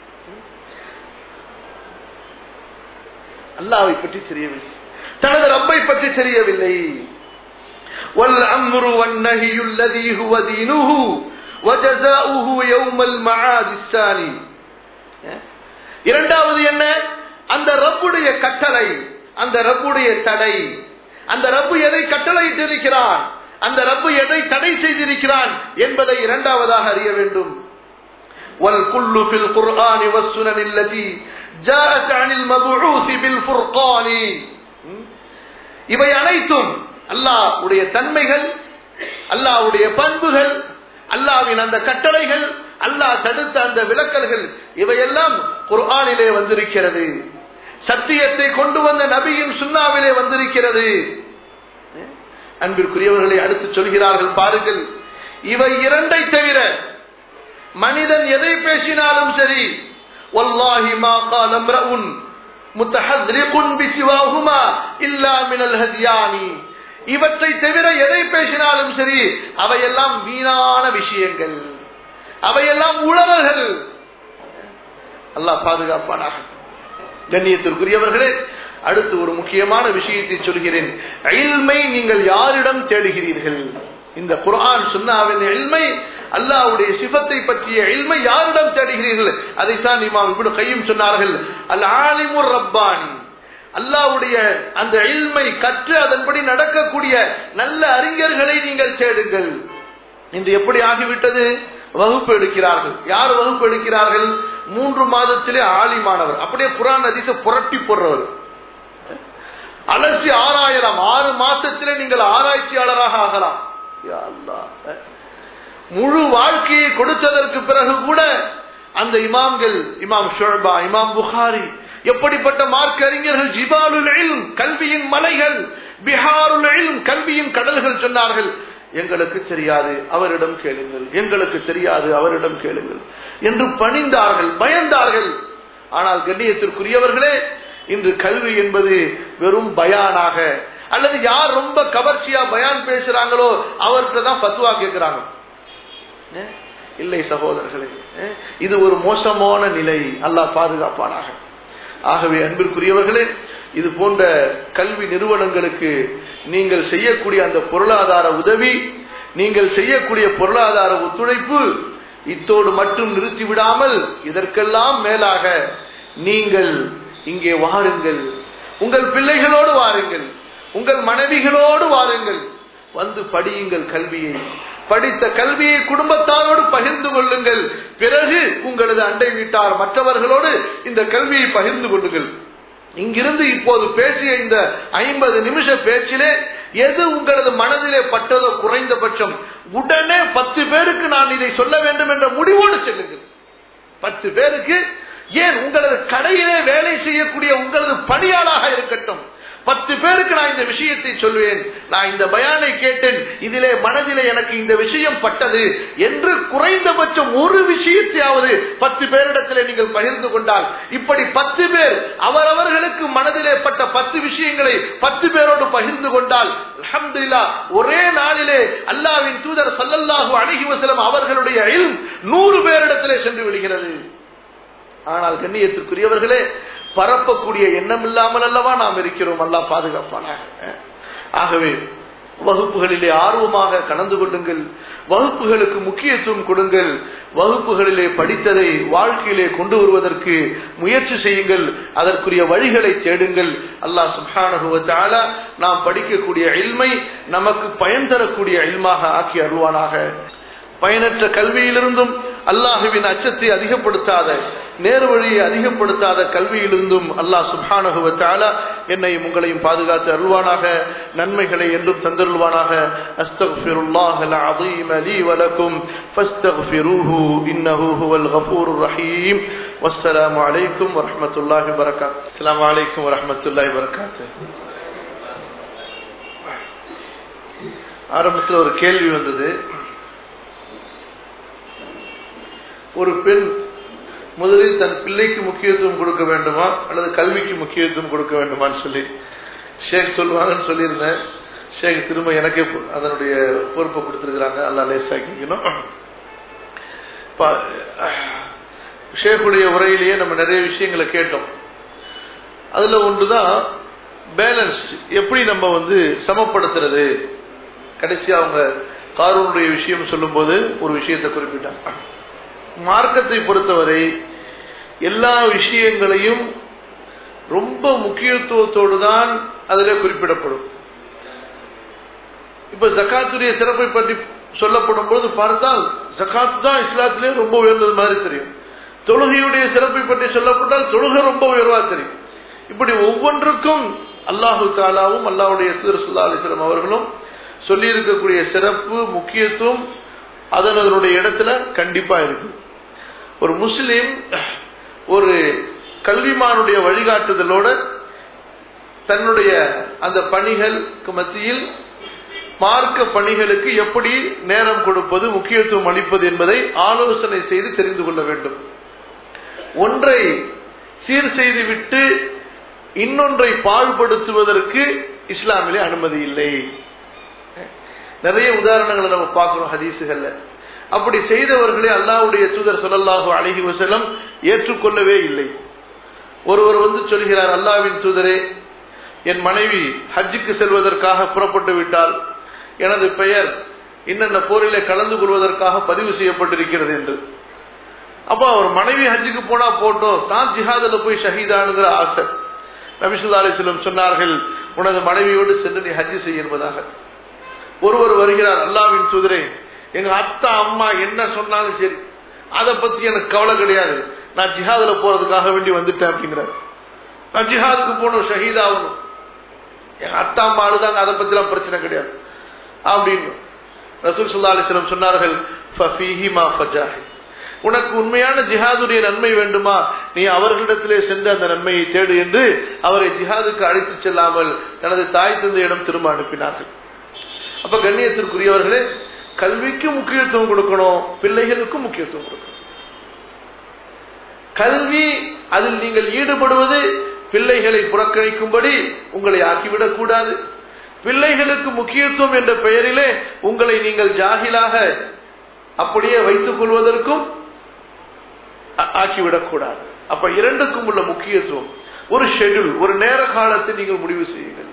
[SPEAKER 1] அல்லாவை பற்றி தெரியவில்லை தனது ரப்பை பற்றி தெரியவில்லை والأمر والنهي الذي هو دينه وجزاؤه يوم المعاد الثاني இரண்டாவது என்ன அந்த ரப்புடைய கட்டளை அந்த ரப்புடைய தடை அந்த ரப்பு எதை கட்டளையிட்டு இருக்கிறான் அந்த ரப்பு எதை தடை செய்திருக்கிறான் என்பதை இரண்டாவதாக அறிய வேண்டும் والكل في القرآن والسنن التي جاءت عن المبعوث بالفرقان இவை அனைத்தும் அல்லாஹ்வுடைய தன்மைகள் அல்லாஹ்வுடைய பண்புகள் அல்லாஹ்வின் அந்த கட்டளைகள் அல்லாஹ் தடுத்த அந்த விளக்கல்கள் இவையெல்லாம் குர்ஆனிலே வந்திருக்கிறது சத்தியத்தை கொண்டு வந்த நபியின் சுண்ணாவிலே வந்திருக்கிறது அன்பிற்குரியவர்களை அடுத்து சொல்கிறார்கள் பாருங்கள் இவை இரண்டை தவிர மனிதன் எதை பேசினாலும் சரி வல்லாஹி மா قال امرؤ متحذرق بسواهما الا من الهديان இவற்றை தவிர எதை பேசினாலும் சரி அவையெல்லாம் வீணான விஷயங்கள் அவையெல்லாம் உளறல்கள் அல்லாஹ் பாதுகாப்பானாக கண்ணியத்திற்குரியவர்களே அடுத்து ஒரு முக்கியமான விஷயத்தை சொல்கிறேன் இல்மை நீங்கள் யாரிடம் தேடுகிறீர்கள் இந்த குர்ஆன் சுன்னாவின் இல்மை அல்லாஹ்வுடைய சிபத்தை பற்றிய இல்மை யாரிடம் தேடுகிறீர்கள் அதைத்தான் இமாம் இப்னு கையும் சொன்னார்கள் அல் ஆலிமுர் ரப்பானி அல்லாஹ்வுடைய அந்த இல்மை கற்று அதன்படி நடக்கக்கூடிய நல்ல அறிஞர்களை நீங்கள் தேடுங்கள் இன்று எப்படி ஆகிவிட்டது வகுப்பு எடுக்கிறார்கள் யார் வகுப்பு எடுக்கிறார்கள் மூன்று மாதத்திலே ஆலிமானவர் அப்படியே குரான் அதிச புரட்டி போடுறவர் அலசி ஆறாயிரம் ஆறு மாசத்திலே நீங்கள் ஆராய்ச்சியாளராக ஆகலாம் யா அல்லாஹ். முழு வாழ்க்கையை கொடுத்ததற்கு பிறகு கூட அந்த இமாம்கள் இமாம் ஷுஅபா இமாம் புகாரி எப்படிப்பட்ட மார்க்க அறிஞர்கள் ஜிபாலுல் இல்ம் கல்வியின் மலைகள் பிஹாருல் இல்ம் கல்வியின் கடல்கள் சொன்னார்கள் எங்களுக்கு தெரியாது அவரிடம் கேளுங்கள் எங்களுக்கு தெரியாது அவரிடம் கேளுங்கள் என்று பணிந்தார்கள் பயந்தார்கள் ஆனால் கண்ணியத்திற்குரியவர்களே இன்று கல்வி என்பது வெறும் பயானாக அல்லது யார் ரொம்ப கவர்ச்சியா பயான் பேசுறாங்களோ அவர்கிட்ட தான் பத்துவா கேட்கிறாங்க அஹ் இல்லை சகோதரர்களே அஹ் இது ஒரு மோசமான நிலை அல்லாஹ் பாதுகாப்பானாக ஆகவே அன்பிற்குரியவர்களே இது போன்ற கல்வி நிறுவனங்களுக்கு நீங்கள் செய்யக்கூடிய அந்த பொருளாதார உதவி நீங்கள் செய்யக்கூடிய பொருளாதார ஒத்துழைப்பு இத்தோடு மட்டும் நிறுத்திவிடாமல் இதற்கெல்லாம் மேலாக நீங்கள் இங்கே வாருங்கள் உங்கள் பிள்ளைகளோடு வாருங்கள் உங்கள் மனைவிகளோடு வாருங்கள் வந்து படியுங்கள் கல்வியை படித்த கல்வியை குடும்பத்தாரோடு பகிர்ந்து கொள்ளுங்கள் பிறகு உங்களது அண்டை வீட்டார் மற்றவர்களோடு இந்த கல்வியை பகிர்ந்து கொள்ளுங்கள் இங்கிருந்து இப்போது பேசிய இந்த ஐம்பது நிமிஷ பேச்சிலே எது உங்களது மனதிலே பட்டதோ குறைந்தபட்சம் உடனே பத்து பேருக்கு நான் இதை சொல்ல வேண்டும் என்ற முடிவோடு செல்லுங்கள் பத்து பேருக்கு ஏன் உங்களது கடையிலே வேலை செய்யக்கூடிய உங்களது பணியாளாக இருக்கட்டும் பத்து பேருக்கு நான் இந்த விஷயத்தை சொல்வேன் நான் இந்த பயானை கேட்டேன் இதிலே மனதிலே எனக்கு இந்த விஷயம் பட்டது என்று குறைந்தபட்சம் ஒரு விஷயத்தையாவது பத்து பேரிடத்திலே நீங்கள் பகிர்ந்து கொண்டால் இப்படி பத்து பேர் அவரவர்களுக்கு மனதிலே பட்ட பத்து விஷயங்களை பத்து பேரோடு பகிர்ந்து கொண்டால் அல்ஹம்துலில்லா ஒரே நாளிலே அல்லாவின் தூதர் சல்லல்லாஹு அலைஹி வஸல்லம் அவர்களுடைய இல்ம் நூறு பேரிடத்திலே சென்று விடுகிறது ஆனால் கண்ணியத்திற்குரியவர்களே பரப்பக்கூடிய எண்ணம் இல்லாமல் அல்லவா நாம் இருக்கிறோம் அல்லா பாதுகாப்பானாக ஆகவே வகுப்புகளிலே ஆர்வமாக கலந்து கொள்ளுங்கள் வகுப்புகளுக்கு முக்கியத்துவம் கொடுங்கள் வகுப்புகளிலே படித்ததை வாழ்க்கையிலே கொண்டு வருவதற்கு முயற்சி செய்யுங்கள் அதற்குரிய வழிகளை தேடுங்கள் அல்லாஹ் சுப்ஹானஹுவத்தால நாம் படிக்கக்கூடிய இல்மை நமக்கு பயன் தரக்கூடிய இல்மாக ஆக்கி அருள்வானாக பயனற்ற கல்வியிலிருந்தும் அல்லாஹுவின் அச்சத்தை அதிகப்படுத்தாத நேரு வழியை அதிகப்படுத்தாத கல்வியிலிருந்தும் அல்லாஹ் சுப்ஹானஹுவத்தால என்னையும் உங்களையும் பாதுகாத்து அருள்வானாக நன்மைகளை என்றும் தந்தருள்வானாக அஸ்தக்ஃபிருல்லாஹ் العظيم لي ولكم فاستغفروه انه هو الغفور الرحيم والسلام عليكم ورحمه الله وبركاته السلام عليكم ورحمه الله وبركاته ஆரம்பத்தில் ஒரு கேள்வி வந்தது ஒரு பெண் முதலில் தன் பிள்ளைக்கு முக்கியத்துவம் கொடுக்க வேண்டுமா அல்லது கல்விக்கு முக்கியத்துவம் கொடுக்க வேண்டுமான்னு சொல்லி ஷேக் சொல்லுவாங்கன்னு சொல்லியிருந்தேன் ஷேக் திரும்ப எனக்கே அதனுடைய பொறுப்பை கொடுத்துருக்குறாங்க அல்லா லேசாக்கிக்கணும் ஷேக்குடைய உரையிலேயே நம்ம நிறைய விஷயங்களை கேட்டோம் அதுல ஒன்றுதான் பேலன்ஸ் எப்படி நம்ம வந்து சமப்படுத்துறது கடைசி அவங்க காரூனுடைய விஷயம் சொல்லும்போது ஒரு விஷயத்தை குறிப்பிட்டாங்க மார்க்கத்தை பொறுத்தவரை எல்லா விஷயங்களையும் ரொம்ப முக்கியத்துவத்தோடு தான் அதில் குறிப்பிடப்படும் இப்ப ஜக்காத்துடைய சிறப்பை பற்றி சொல்லப்படும் போது பார்த்தால் ஜக்காத் தான் இஸ்லாத்திலே ரொம்ப உயர்ந்தது மாதிரி தெரியும் தொழுகையுடைய சிறப்பை பற்றி சொல்லப்பட்டால் தொழுகை ரொம்ப உயர்வா தெரியும் இப்படி ஒவ்வொன்றுக்கும் அல்லாஹு தாலாவும் அல்லாஹுடைய திரு சுல்லா அலிஸ்லாம் அவர்களும் சொல்லி இருக்கக்கூடிய சிறப்பு முக்கியத்துவம் அதன் அதனுடைய இடத்துல கண்டிப்பா இருக்கு ஒரு முஸ்லிம் ஒரு கல்விமானுடைய வழிகாட்டுதலோட தன்னுடைய அந்த பணிகளுக்கு மத்தியில் மார்க்க பணிகளுக்கு எப்படி நேரம் கொடுப்பது முக்கியத்துவம் அளிப்பது என்பதை ஆலோசனை செய்து தெரிந்து கொள்ள வேண்டும் ஒன்றை சீர் செய்து விட்டு இன்னொன்றை பாழ்படுத்துவதற்கு இஸ்லாமிலே அனுமதி இல்லை நிறைய உதாரணங்களை நம்ம பார்க்கிறோம் ஹதீசுகள்ல அப்படி செய்தவர்களே அல்லாவுடைய தூதர் சொல்லல்லாஹு அழகி வசலம் ஏற்றுக்கொள்ளவே இல்லை ஒருவர் வந்து சொல்கிறார் அல்லாவின் தூதரே என் மனைவி ஹஜ்ஜுக்கு செல்வதற்காக புறப்பட்டு விட்டால் எனது பெயர் இன்னென்ன போரிலே கலந்து கொள்வதற்காக பதிவு செய்யப்பட்டிருக்கிறது என்று அப்போ அவர் மனைவி ஹஜ்ஜுக்கு போனா போட்டோம் தான் ஜிஹாதில் போய் ஷஹீதானுங்கிற ஆசை நபிசுல்லா அலிஸ்லம் சொன்னார்கள் உனது மனைவியோடு சென்று நீ ஹஜ்ஜு செய்ய என்பதாக ஒருவர் வருகிறார் அல்லாவின் தூதரே எங்க அத்தா அம்மா என்ன சொன்னாலும் சரி அதை பத்தி எனக்கு கவலை கிடையாது நான் ஜிஹாதுல போறதுக்காக வேண்டி வந்துட்டேன் அப்படிங்கிறார் நான் ஜிஹாதுக்கு போகணும் ஷஹீதாகணும் எங்க அத்தா அம்மா அழுதாங்க அதை பத்திலாம் பிரச்சனை கிடையாது அப்படின்னு ரசூல் சுல்லா அலிஸ்லம் சொன்னார்கள் ஃபஃபீஹிமா ஃபஜாஹித் உனக்கு உண்மையான ஜிஹாதுடைய நன்மை வேண்டுமா நீ அவர்களிடத்திலே சென்று அந்த நன்மையை தேடு என்று அவரை ஜிஹாதுக்கு அழைத்து செல்லாமல் தனது தாய் தந்தையிடம் திரும்ப அனுப்பினார்கள் அப்ப கண்ணியத்திற்குரியவர்களே கல்விக்கு முக்கியத்துவம் கொடுக்கணும் பிள்ளைகளுக்கும் முக்கியத்துவம் கொடுக்கணும் கல்வி அதில் நீங்கள் ஈடுபடுவது பிள்ளைகளை புறக்கணிக்கும்படி உங்களை ஆக்கிவிடக் கூடாது பிள்ளைகளுக்கு முக்கியத்துவம் என்ற பெயரிலே உங்களை நீங்கள் ஜாகிலாக அப்படியே வைத்துக் கொள்வதற்கும் ஆக்கிவிடக் கூடாது அப்ப இரண்டுக்கும் உள்ள முக்கியத்துவம் ஒரு ஷெட்யூல் ஒரு நேர காலத்தை நீங்கள் முடிவு செய்யுங்கள்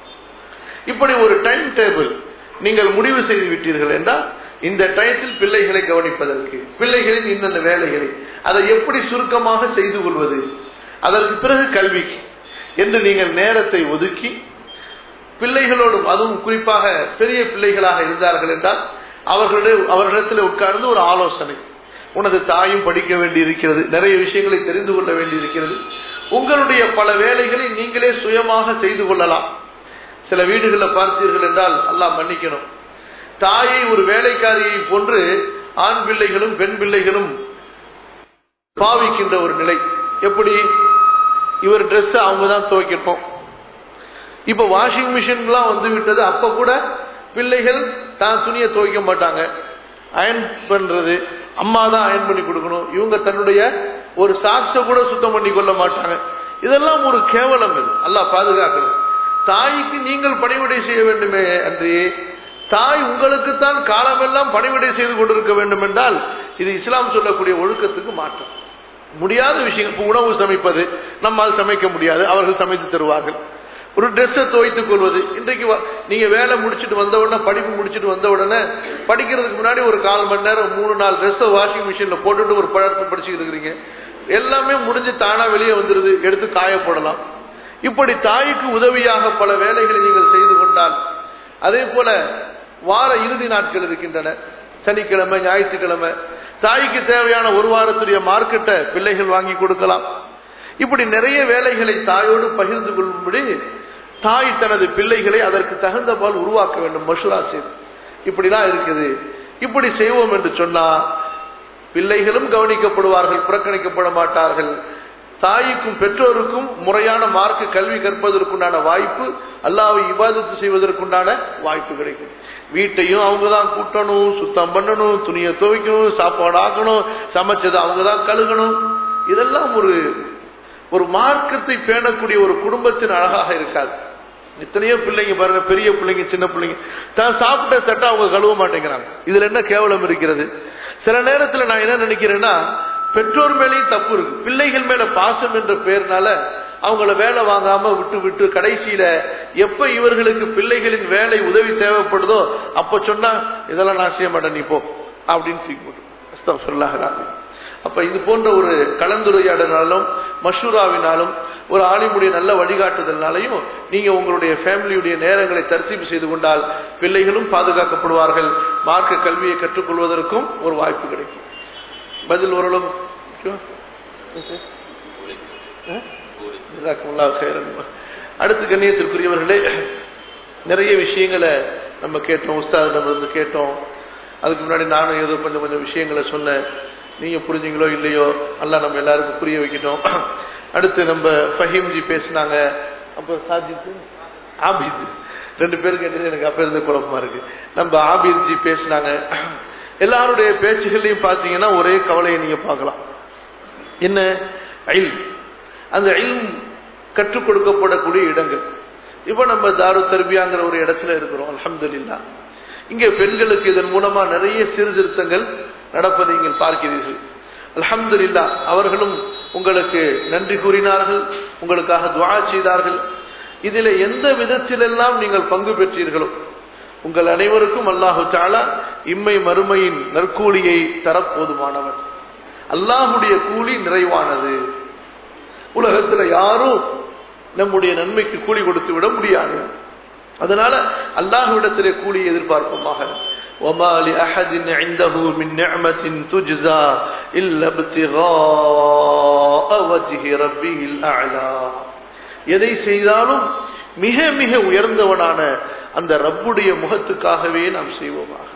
[SPEAKER 1] இப்படி ஒரு டைம் டேபிள் நீங்கள் முடிவு செய்து விட்டீர்கள் என்றால் இந்த டயத்தில் பிள்ளைகளை கவனிப்பதற்கு பிள்ளைகளின் இன்னென்ன வேலைகளை அதை எப்படி சுருக்கமாக செய்து கொள்வது அதற்கு பிறகு கல்விக்கு என்று நீங்கள் நேரத்தை ஒதுக்கி பிள்ளைகளோடும் அதுவும் குறிப்பாக பெரிய பிள்ளைகளாக இருந்தார்கள் என்றால் அவர்களுடைய அவர்களிடத்தில் உட்கார்ந்து ஒரு ஆலோசனை உனது தாயும் படிக்க வேண்டி இருக்கிறது நிறைய விஷயங்களை தெரிந்து கொள்ள வேண்டி இருக்கிறது உங்களுடைய பல வேலைகளை நீங்களே சுயமாக செய்து கொள்ளலாம் சில வீடுகளில் பார்த்தீர்கள் என்றால் எல்லாம் மன்னிக்கணும் தாயை ஒரு வேலைக்காரியை போன்று ஆண் பிள்ளைகளும் பெண் பிள்ளைகளும் பாவிக்கின்ற ஒரு நிலை எப்படி இவர் ட்ரெஸ் அவங்க தான் துவைக்கட்டும் இப்ப வாஷிங் மிஷின்லாம் வந்து விட்டது அப்ப கூட பிள்ளைகள் தான் துணியை துவைக்க மாட்டாங்க அயன் பண்றது அம்மா தான் அயன் பண்ணி கொடுக்கணும் இவங்க தன்னுடைய ஒரு சாக்ஸ கூட சுத்தம் பண்ணி கொள்ள மாட்டாங்க இதெல்லாம் ஒரு கேவலம் இது அல்லாஹ் பாதுகாக்கணும் தாய்க்கு நீங்கள் பணிவிடை செய்ய வேண்டுமே அன்றி தாய் உங்களுக்குத்தான் காலமெல்லாம் பணிவிடை செய்து கொண்டிருக்க வேண்டும் என்றால் இது இஸ்லாம் சொல்லக்கூடிய ஒழுக்கத்துக்கு மாற்றம் முடியாத விஷயம் இப்போ உணவு சமைப்பது நம்மால் சமைக்க முடியாது அவர்கள் சமைத்து தருவார்கள் ஒரு ட்ரெஸ்ஸை துவைத்துக் கொள்வது இன்றைக்கு நீங்க வேலை முடிச்சுட்டு வந்த உடனே படிப்பு முடிச்சுட்டு வந்த உடனே படிக்கிறதுக்கு முன்னாடி ஒரு கால் மணி நேரம் மூணு நாலு ட்ரெஸ்ஸை வாஷிங் மிஷின்ல போட்டுட்டு ஒரு பழத்தை படிச்சுட்டு இருக்கிறீங்க எல்லாமே முடிஞ்சு தானா வெளியே வந்துருது எடுத்து காய போடலாம் இப்படி தாய்க்கு உதவியாக பல வேலைகளை நீங்கள் செய்து கொண்டால் அதே போல வார இறுதி நாட்கள் இருக்கின்றன சனிக்கிழமை ஞாயிற்றுக்கிழமை தாய்க்கு தேவையான ஒரு வாரத்துடைய மார்க்கெட்டை பிள்ளைகள் வாங்கி கொடுக்கலாம் இப்படி நிறைய வேலைகளை தாயோடு பகிர்ந்து கொள்ளும்படி தாய் தனது பிள்ளைகளை அதற்கு தகுந்த போல் உருவாக்க வேண்டும் மஷூரா செய்து இப்படிலாம் இருக்குது இப்படி செய்வோம் என்று சொன்னா பிள்ளைகளும் கவனிக்கப்படுவார்கள் புறக்கணிக்கப்பட மாட்டார்கள் தாய்க்கும் பெற்றோருக்கும் முறையான மார்க்க கல்வி கற்பதற்குண்டான வாய்ப்பு அல்லாவை இபாதத்து செய்வதற்குண்டான வாய்ப்பு கிடைக்கும் வீட்டையும் அவங்க தான் கூட்டணும் சுத்தம் பண்ணணும் துணியை துவைக்கணும் சாப்பாடு ஆக்கணும் சமைச்சதை அவங்க தான் கழுகணும் இதெல்லாம் ஒரு ஒரு மார்க்கத்தை பேணக்கூடிய ஒரு குடும்பத்தின் அழகாக இருக்காது எத்தனையோ பிள்ளைங்க பாருங்க பெரிய பிள்ளைங்க சின்ன பிள்ளைங்க தான் சாப்பிட்ட தட்டை அவங்க கழுவ மாட்டேங்கிறாங்க இதுல என்ன கேவலம் இருக்கிறது சில நேரத்தில் நான் என்ன நினைக்கிறேன்னா பெற்றோர் மேலேயும் தப்பு இருக்கு பிள்ளைகள் மேல பாசம் என்ற பெயர்னால அவங்கள வேலை வாங்காம விட்டு விட்டு கடைசியில எப்ப இவர்களுக்கு பிள்ளைகளின் வேலை உதவி தேவைப்படுதோ அப்ப சொன்னா இதெல்லாம் நான் செய்ய மாட்டேன் நீ போ அப்படின்னு தூக்கி போட்டு சொல்லாகிறாங்க அப்ப இது போன்ற ஒரு கலந்துரையாடனாலும் மஷூராவினாலும் ஒரு ஆலிமுடைய நல்ல வழிகாட்டுதல்னாலையும் நீங்க உங்களுடைய ஃபேமிலியுடைய நேரங்களை தரிசீப்பு செய்து கொண்டால் பிள்ளைகளும் பாதுகாக்கப்படுவார்கள் மார்க்க கல்வியை கற்றுக்கொள்வதற்கும் ஒரு வாய்ப்பு கிடைக்கும் பதில் ஓரளவு அடுத்து கண்ணியத்திற்குரியவர்களே நிறைய விஷயங்களை நம்ம கேட்டோம் உஸ்தாதிடமிருந்து கேட்டோம் அதுக்கு முன்னாடி நானும் ஏதோ கொஞ்சம் கொஞ்சம் விஷயங்களை சொன்னேன் நீங்க புரிஞ்சீங்களோ இல்லையோ அல்ல நம்ம எல்லாருக்கும் புரிய வைக்கட்டும் அடுத்து நம்ம ஃபஹீம்ஜி பேசினாங்க அப்ப சாஜித் ஆபித் ரெண்டு பேரும் கேட்டது எனக்கு அப்ப இருந்து குழப்பமா இருக்கு நம்ம ஆபித் ஜி பேசினாங்க எல்லாருடைய பேச்சுகளையும் பார்த்தீங்கன்னா ஒரே கவலையை நீங்க பார்க்கலாம் என்ன ஐல் அந்த ஐல் கற்றுக் கொடுக்கப்படக்கூடிய இடங்கள் இப்ப நம்ம தாரு தர்பியாங்கிற ஒரு இடத்துல இருக்கிறோம் அலமதுல்லா இங்க பெண்களுக்கு இதன் மூலமா நிறைய சீர்திருத்தங்கள் நடப்பதை நீங்கள் பார்க்கிறீர்கள் அலமதுல்லா அவர்களும் உங்களுக்கு நன்றி கூறினார்கள் உங்களுக்காக துவா செய்தார்கள் இதில் எந்த விதத்திலெல்லாம் நீங்கள் பங்கு பெற்றீர்களோ உங்கள் அனைவருக்கும் அல்லாஹு தாலா இம்மை மறுமையின் நற்கூலியை தரப்போதுமானவன் அல்லாஹுடைய கூலி நிறைவானது உலகத்துல யாரும் நம்முடைய நன்மைக்கு கூலி கொடுத்து விட முடியாது அதனால அல்லாஹ்விடத்திலே கூலி எதிர்பார்ப்போமாக وما لأحد عنده من نعمة تجزى إلا ابتغاء وجه ربه الأعلى எதை செய்தாலும் மிக மிக உயர்ந்தவனான அந்த ரப்புடைய முகத்துக்காகவே நாம் செய்வோமாக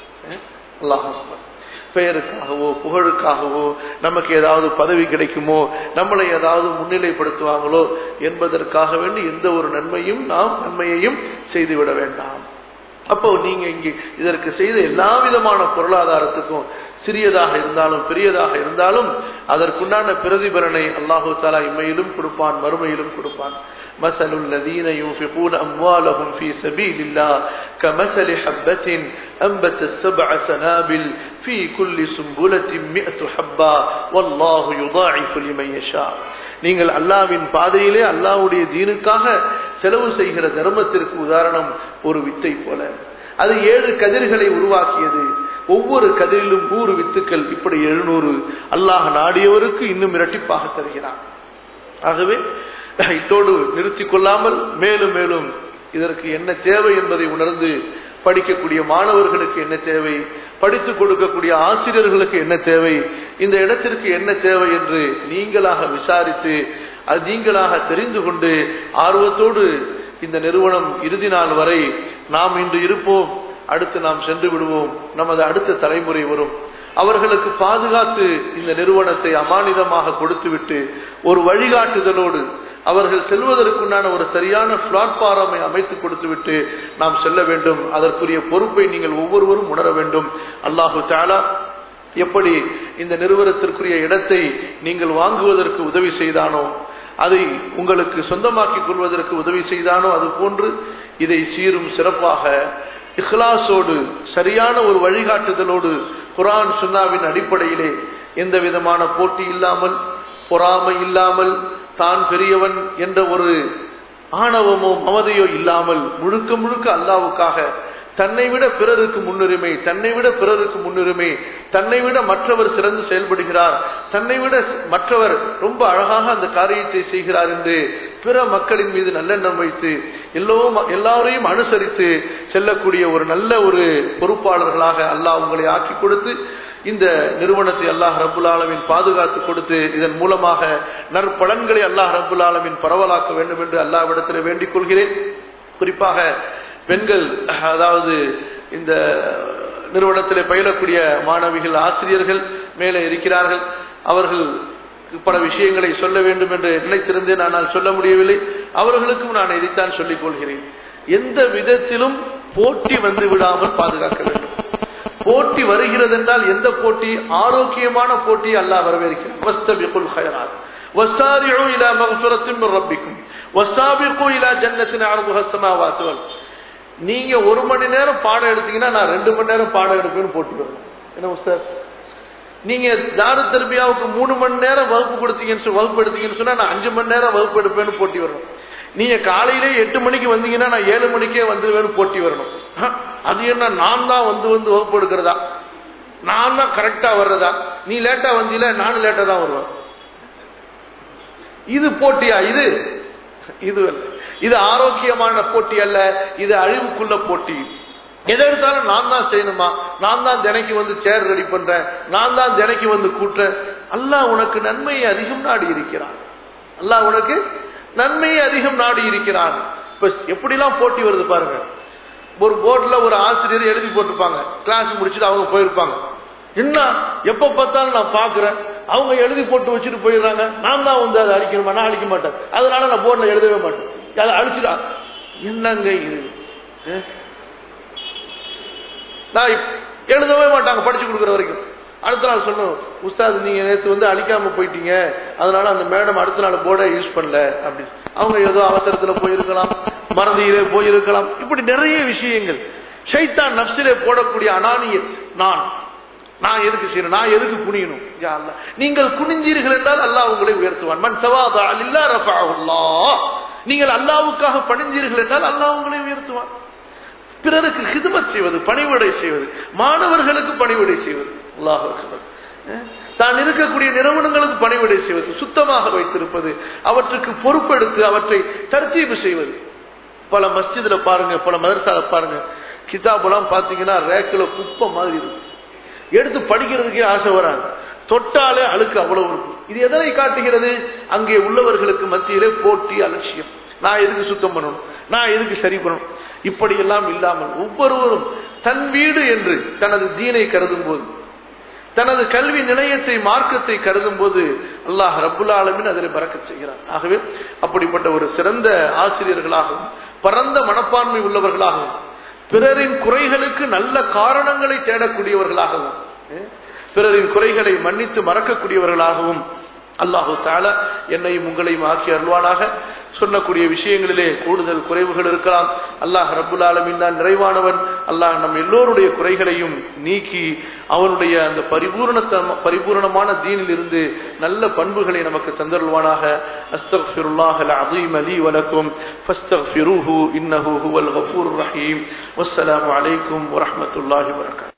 [SPEAKER 1] அல்லாஹ் பெயருக்காகவோ புகழுக்காகவோ நமக்கு ஏதாவது பதவி கிடைக்குமோ நம்மளை ஏதாவது முன்னிலைப்படுத்துவாங்களோ என்பதற்காக வேண்டி எந்த ஒரு நன்மையும் நாம் நன்மையையும் செய்துவிட வேண்டாம் அப்போ நீங்க இங்கே இதற்கு செய்த எல்லா விதமான பொருளாதாரத்துக்கும் சிறியதாக இருந்தாலும் பெரியதாக இருந்தாலும் அதற்குண்டான பிரதிபலனை அல்லாஹு தாலா இம்மையிலும் கொடுப்பான் மறுமையிலும் கொடுப்பான் مثل الذين ينفقون أموالهم في سبيل الله كمثل حبة أنبتت سبع سنابل في كل سنبلة مئة حبة والله يضاعف لمن يشاء நீங்கள் அல்லாவின் பாதையிலே அல்லாவுடைய தீனுக்காக செலவு செய்கிற தர்மத்திற்கு உதாரணம் ஒரு வித்தை போல அது ஏழு கதிர்களை உருவாக்கியது ஒவ்வொரு கதிரிலும் நூறு வித்துக்கள் இப்படி எழுநூறு அல்லாஹ் நாடியவருக்கு இன்னும் இரட்டிப்பாக தருகிறான் ஆகவே இத்தோடு நிறுத்திக் கொள்ளாமல் மேலும் மேலும் இதற்கு என்ன தேவை என்பதை உணர்ந்து படிக்கக்கூடிய மாணவர்களுக்கு என்ன தேவை படித்துக் கொடுக்கக்கூடிய ஆசிரியர்களுக்கு என்ன தேவை இந்த இடத்திற்கு என்ன தேவை என்று நீங்களாக விசாரித்து அது நீங்களாக தெரிந்து கொண்டு ஆர்வத்தோடு இந்த நிறுவனம் இறுதி நாள் வரை நாம் இன்று இருப்போம் அடுத்து நாம் சென்று விடுவோம் நமது அடுத்த தலைமுறை வரும் அவர்களுக்கு பாதுகாத்து இந்த நிறுவனத்தை அமானிதமாக கொடுத்துவிட்டு ஒரு வழிகாட்டுதலோடு அவர்கள் செல்வதற்குண்டான ஒரு சரியான பிளாட்பாரமை அமைத்து கொடுத்துவிட்டு நாம் செல்ல வேண்டும் அதற்குரிய பொறுப்பை நீங்கள் ஒவ்வொருவரும் உணர வேண்டும் அல்லாஹு தாலா எப்படி இந்த நிறுவனத்திற்குரிய இடத்தை நீங்கள் வாங்குவதற்கு உதவி செய்தானோ அதை உங்களுக்கு சொந்தமாக்கிக் கொள்வதற்கு உதவி செய்தானோ அது போன்று இதை சீரும் சிறப்பாக இஹ்லாஸோடு சரியான ஒரு வழிகாட்டுதலோடு குரான் சுன்னாவின் அடிப்படையிலே எந்த விதமான போட்டி இல்லாமல் பொறாமை இல்லாமல் தான் பெரியவன் என்ற ஒரு ஆணவமோ மமதையோ இல்லாமல் முழுக்க முழுக்க அல்லாவுக்காக தன்னை விட பிறருக்கு முன்னுரிமை தன்னை விட பிறருக்கு முன்னுரிமை தன்னை விட மற்றவர் சிறந்து செயல்படுகிறார் தன்னை விட மற்றவர் ரொம்ப அழகாக அந்த காரியத்தை செய்கிறார் என்று பிற மக்களின் மீது நல்லெண்ணம் வைத்து எல்லோரும் எல்லாரையும் அனுசரித்து செல்லக்கூடிய ஒரு நல்ல ஒரு பொறுப்பாளர்களாக அல்லாஹ் உங்களை ஆக்கி கொடுத்து இந்த நிறுவனத்தை அல்லாஹ் ரபுல் ஆலமின் பாதுகாத்து கொடுத்து இதன் மூலமாக நற்பலன்களை அல்லாஹ் ரபுல் ஆலமின் பரவலாக்க வேண்டும் என்று அல்லாவிடத்தில் வேண்டிக் கொள்கிறேன் குறிப்பாக பெண்கள் அதாவது இந்த நிறுவனத்தில் பயிலக்கூடிய மாணவிகள் ஆசிரியர்கள் மேலே இருக்கிறார்கள் அவர்கள் பல விஷயங்களை சொல்ல வேண்டும் என்று நினைத்திருந்தேன் ஆனால் சொல்ல முடியவில்லை அவர்களுக்கும் நான் இதைத்தான் சொல்லிக் கொள்கிறேன் எந்த விதத்திலும் போட்டி வந்து விடாமல் பாதுகாக்க வேண்டும் போட்டி வருகிறது என்றால் எந்த போட்டி ஆரோக்கியமான போட்டி அல்லாஹ் வரவேற்கிறார் وسارعوا إلى مغفرة من ربكم وسابقوا إلى جنة عرضها السماوات والأرض நீங்க ஒரு மணி நேரம் பாடம் எடுத்தீங்கன்னா நான் ரெண்டு மணி நேரம் பாடம் எடுப்பேன்னு போட்டு வரணும் என்ன உஸ்தாத் நீங்க தாரு தர்பியாவுக்கு மூணு மணி நேரம் வகுப்பு கொடுத்தீங்கன்னு வகுப்பு எடுத்தீங்கன்னு சொன்னா நான் அஞ்சு மணி நேரம் வகுப்பு எடுப்பேன்னு போட்டி வரணும் நீங்க காலையிலே எட்டு மணிக்கு வந்தீங்கன்னா நான் ஏழு மணிக்கே வந்துருவேன்னு போட்டி வரணும் அது என்ன நான் தான் வந்து வந்து வகுப்பு எடுக்கிறதா நான் தான் கரெக்டா வர்றதா நீ லேட்டா வந்தீல நானும் லேட்டா தான் வருவேன் இது போட்டியா இது இது இது ஆரோக்கியமான போட்டி அல்ல இது அழிவுக்குள்ள போட்டி எதை எடுத்தாலும் நான் தான் செய்யணுமா நான் தான் தினைக்கு வந்து சேர் ரெடி பண்றேன் நான் தான் தினைக்கு வந்து கூட்டுறேன் அல்லாஹ் உனக்கு நன்மையை அதிகம் நாடி இருக்கிறான் அல்லாஹ் உனக்கு நன்மையை அதிகம் நாடி இருக்கிறான் இப்ப எப்படிலாம் போட்டி வருது பாருங்க ஒரு போர்டில் ஒரு ஆசிரியர் எழுதி போட்டிருப்பாங்க கிளாஸ் முடிச்சுட்டு அவங்க போயிருப்பாங்க என்ன எப்ப பார்த்தாலும் நான் பாக்குறேன் அவங்க எழுதி போட்டு வச்சுட்டு போயிடுறாங்க நான் தான் வந்து அதை அழிக்கணுமா நான் அழிக்க மாட்டேன் அதனால நான் போர்டில் எழுதவே மாட்டேன் அதை அழிச்சுடா என்னங்க இது நான் எழுதவே மாட்டாங்க படிச்சு கொடுக்குற வரைக்கும் அடுத்த நாள் சொன்னோம் உஸ்தாத் நீங்க நேற்று வந்து அழிக்காம போயிட்டீங்க அதனால அந்த மேடம் அடுத்த நாள் போர்டை யூஸ் பண்ணல அப்படி அவங்க ஏதோ அவசரத்துல போயிருக்கலாம் மறதியிலே போயிருக்கலாம் இப்படி நிறைய விஷயங்கள் ஷைத்தான் நப்சிலே போடக்கூடிய அனானிய நான் நான் எதுக்கு செய்யணும் நான் எதுக்கு குனியணும் யா அல்லா நீங்கள் குனிஞ்சீர்கள் என்றால் அல்லாஹ் உங்களை உயர்த்துவான் மன் தவாதா அல்லா ரஃபஅல்லாஹ் நீங்கள் அல்லாஹ்வுக்காக பணிஞ்சீர்கள் என்றால் அல்லாஹ் உங்களை உயர்த்துவான் பிறருக்கு ஹிதமத் செய்வது பணிவிடை செய்வது மாணவர்களுக்கு பணிவிடை செய்வது அல்லாஹ் தான் இருக்கக்கூடிய நிறுவனங்களுக்கு பணிவிடை செய்வது சுத்தமாக வைத்திருப்பது அவற்றுக்கு பொறுப்பெடுத்து அவற்றை தர்த்தீபு செய்வது பல மஸ்ஜிதுல பாருங்க பல மதரசால பாருங்க கிதாபெல்லாம் பாத்தீங்கன்னா ரேக்கில் குப்பை மாதிரி இருக்கும் எடுத்து படிக்கிறதுக்கே ஆசை வராது தொட்டாலே அழுக்கு அவ்வளவு இருக்கும் இது எதனை காட்டுகிறது அங்கே உள்ளவர்களுக்கு மத்தியிலே போட்டி அலட்சியம் நான் எதுக்கு சுத்தம் பண்ணணும் நான் எதுக்கு சரி பண்ணணும் இப்படியெல்லாம் இல்லாமல் ஒவ்வொருவரும் தன் வீடு என்று தனது தீனை கருதும் போது தனது கல்வி நிலையத்தை மார்க்கத்தை கருதும் போது அல்லாஹ் ரபுல் ஆலமின் அதில் பறக்க செய்கிறார் ஆகவே அப்படிப்பட்ட ஒரு சிறந்த ஆசிரியர்களாகவும் பரந்த மனப்பான்மை உள்ளவர்களாகவும் பிறரின் குறைகளுக்கு நல்ல காரணங்களை தேடக்கூடியவர்களாகவும் பிறரின் குறைகளை மன்னித்து மறக்கக்கூடியவர்களாகவும் அல்லாஹு தால என்னையும் உங்களையும் ஆக்கி அருள்வானாக சொல்லக்கூடிய விஷயங்களிலே கூடுதல் குறைவுகள் இருக்கலாம் அல்லாஹ் ரபுல் ஆலமின் தான் நிறைவானவன் அல்லாஹ் நம் எல்லோருடைய குறைகளையும் நீக்கி அவனுடைய அந்த பரிபூர்ண பரிபூர்ணமான தீனில் இருந்து நல்ல பண்புகளை நமக்கு தந்தருள்வானாக அஸ்தக்ஃபிருல்லாஹ் அலீம் அலி வலக்கும் ஃபஸ்தக்ஃபிருஹு இன்னஹு ஹுவல் கஃபூர் ரஹீம் வஸ்ஸலாமு அலைக்கும் வரஹ்மத்துல்லாஹி வரகாத்துஹு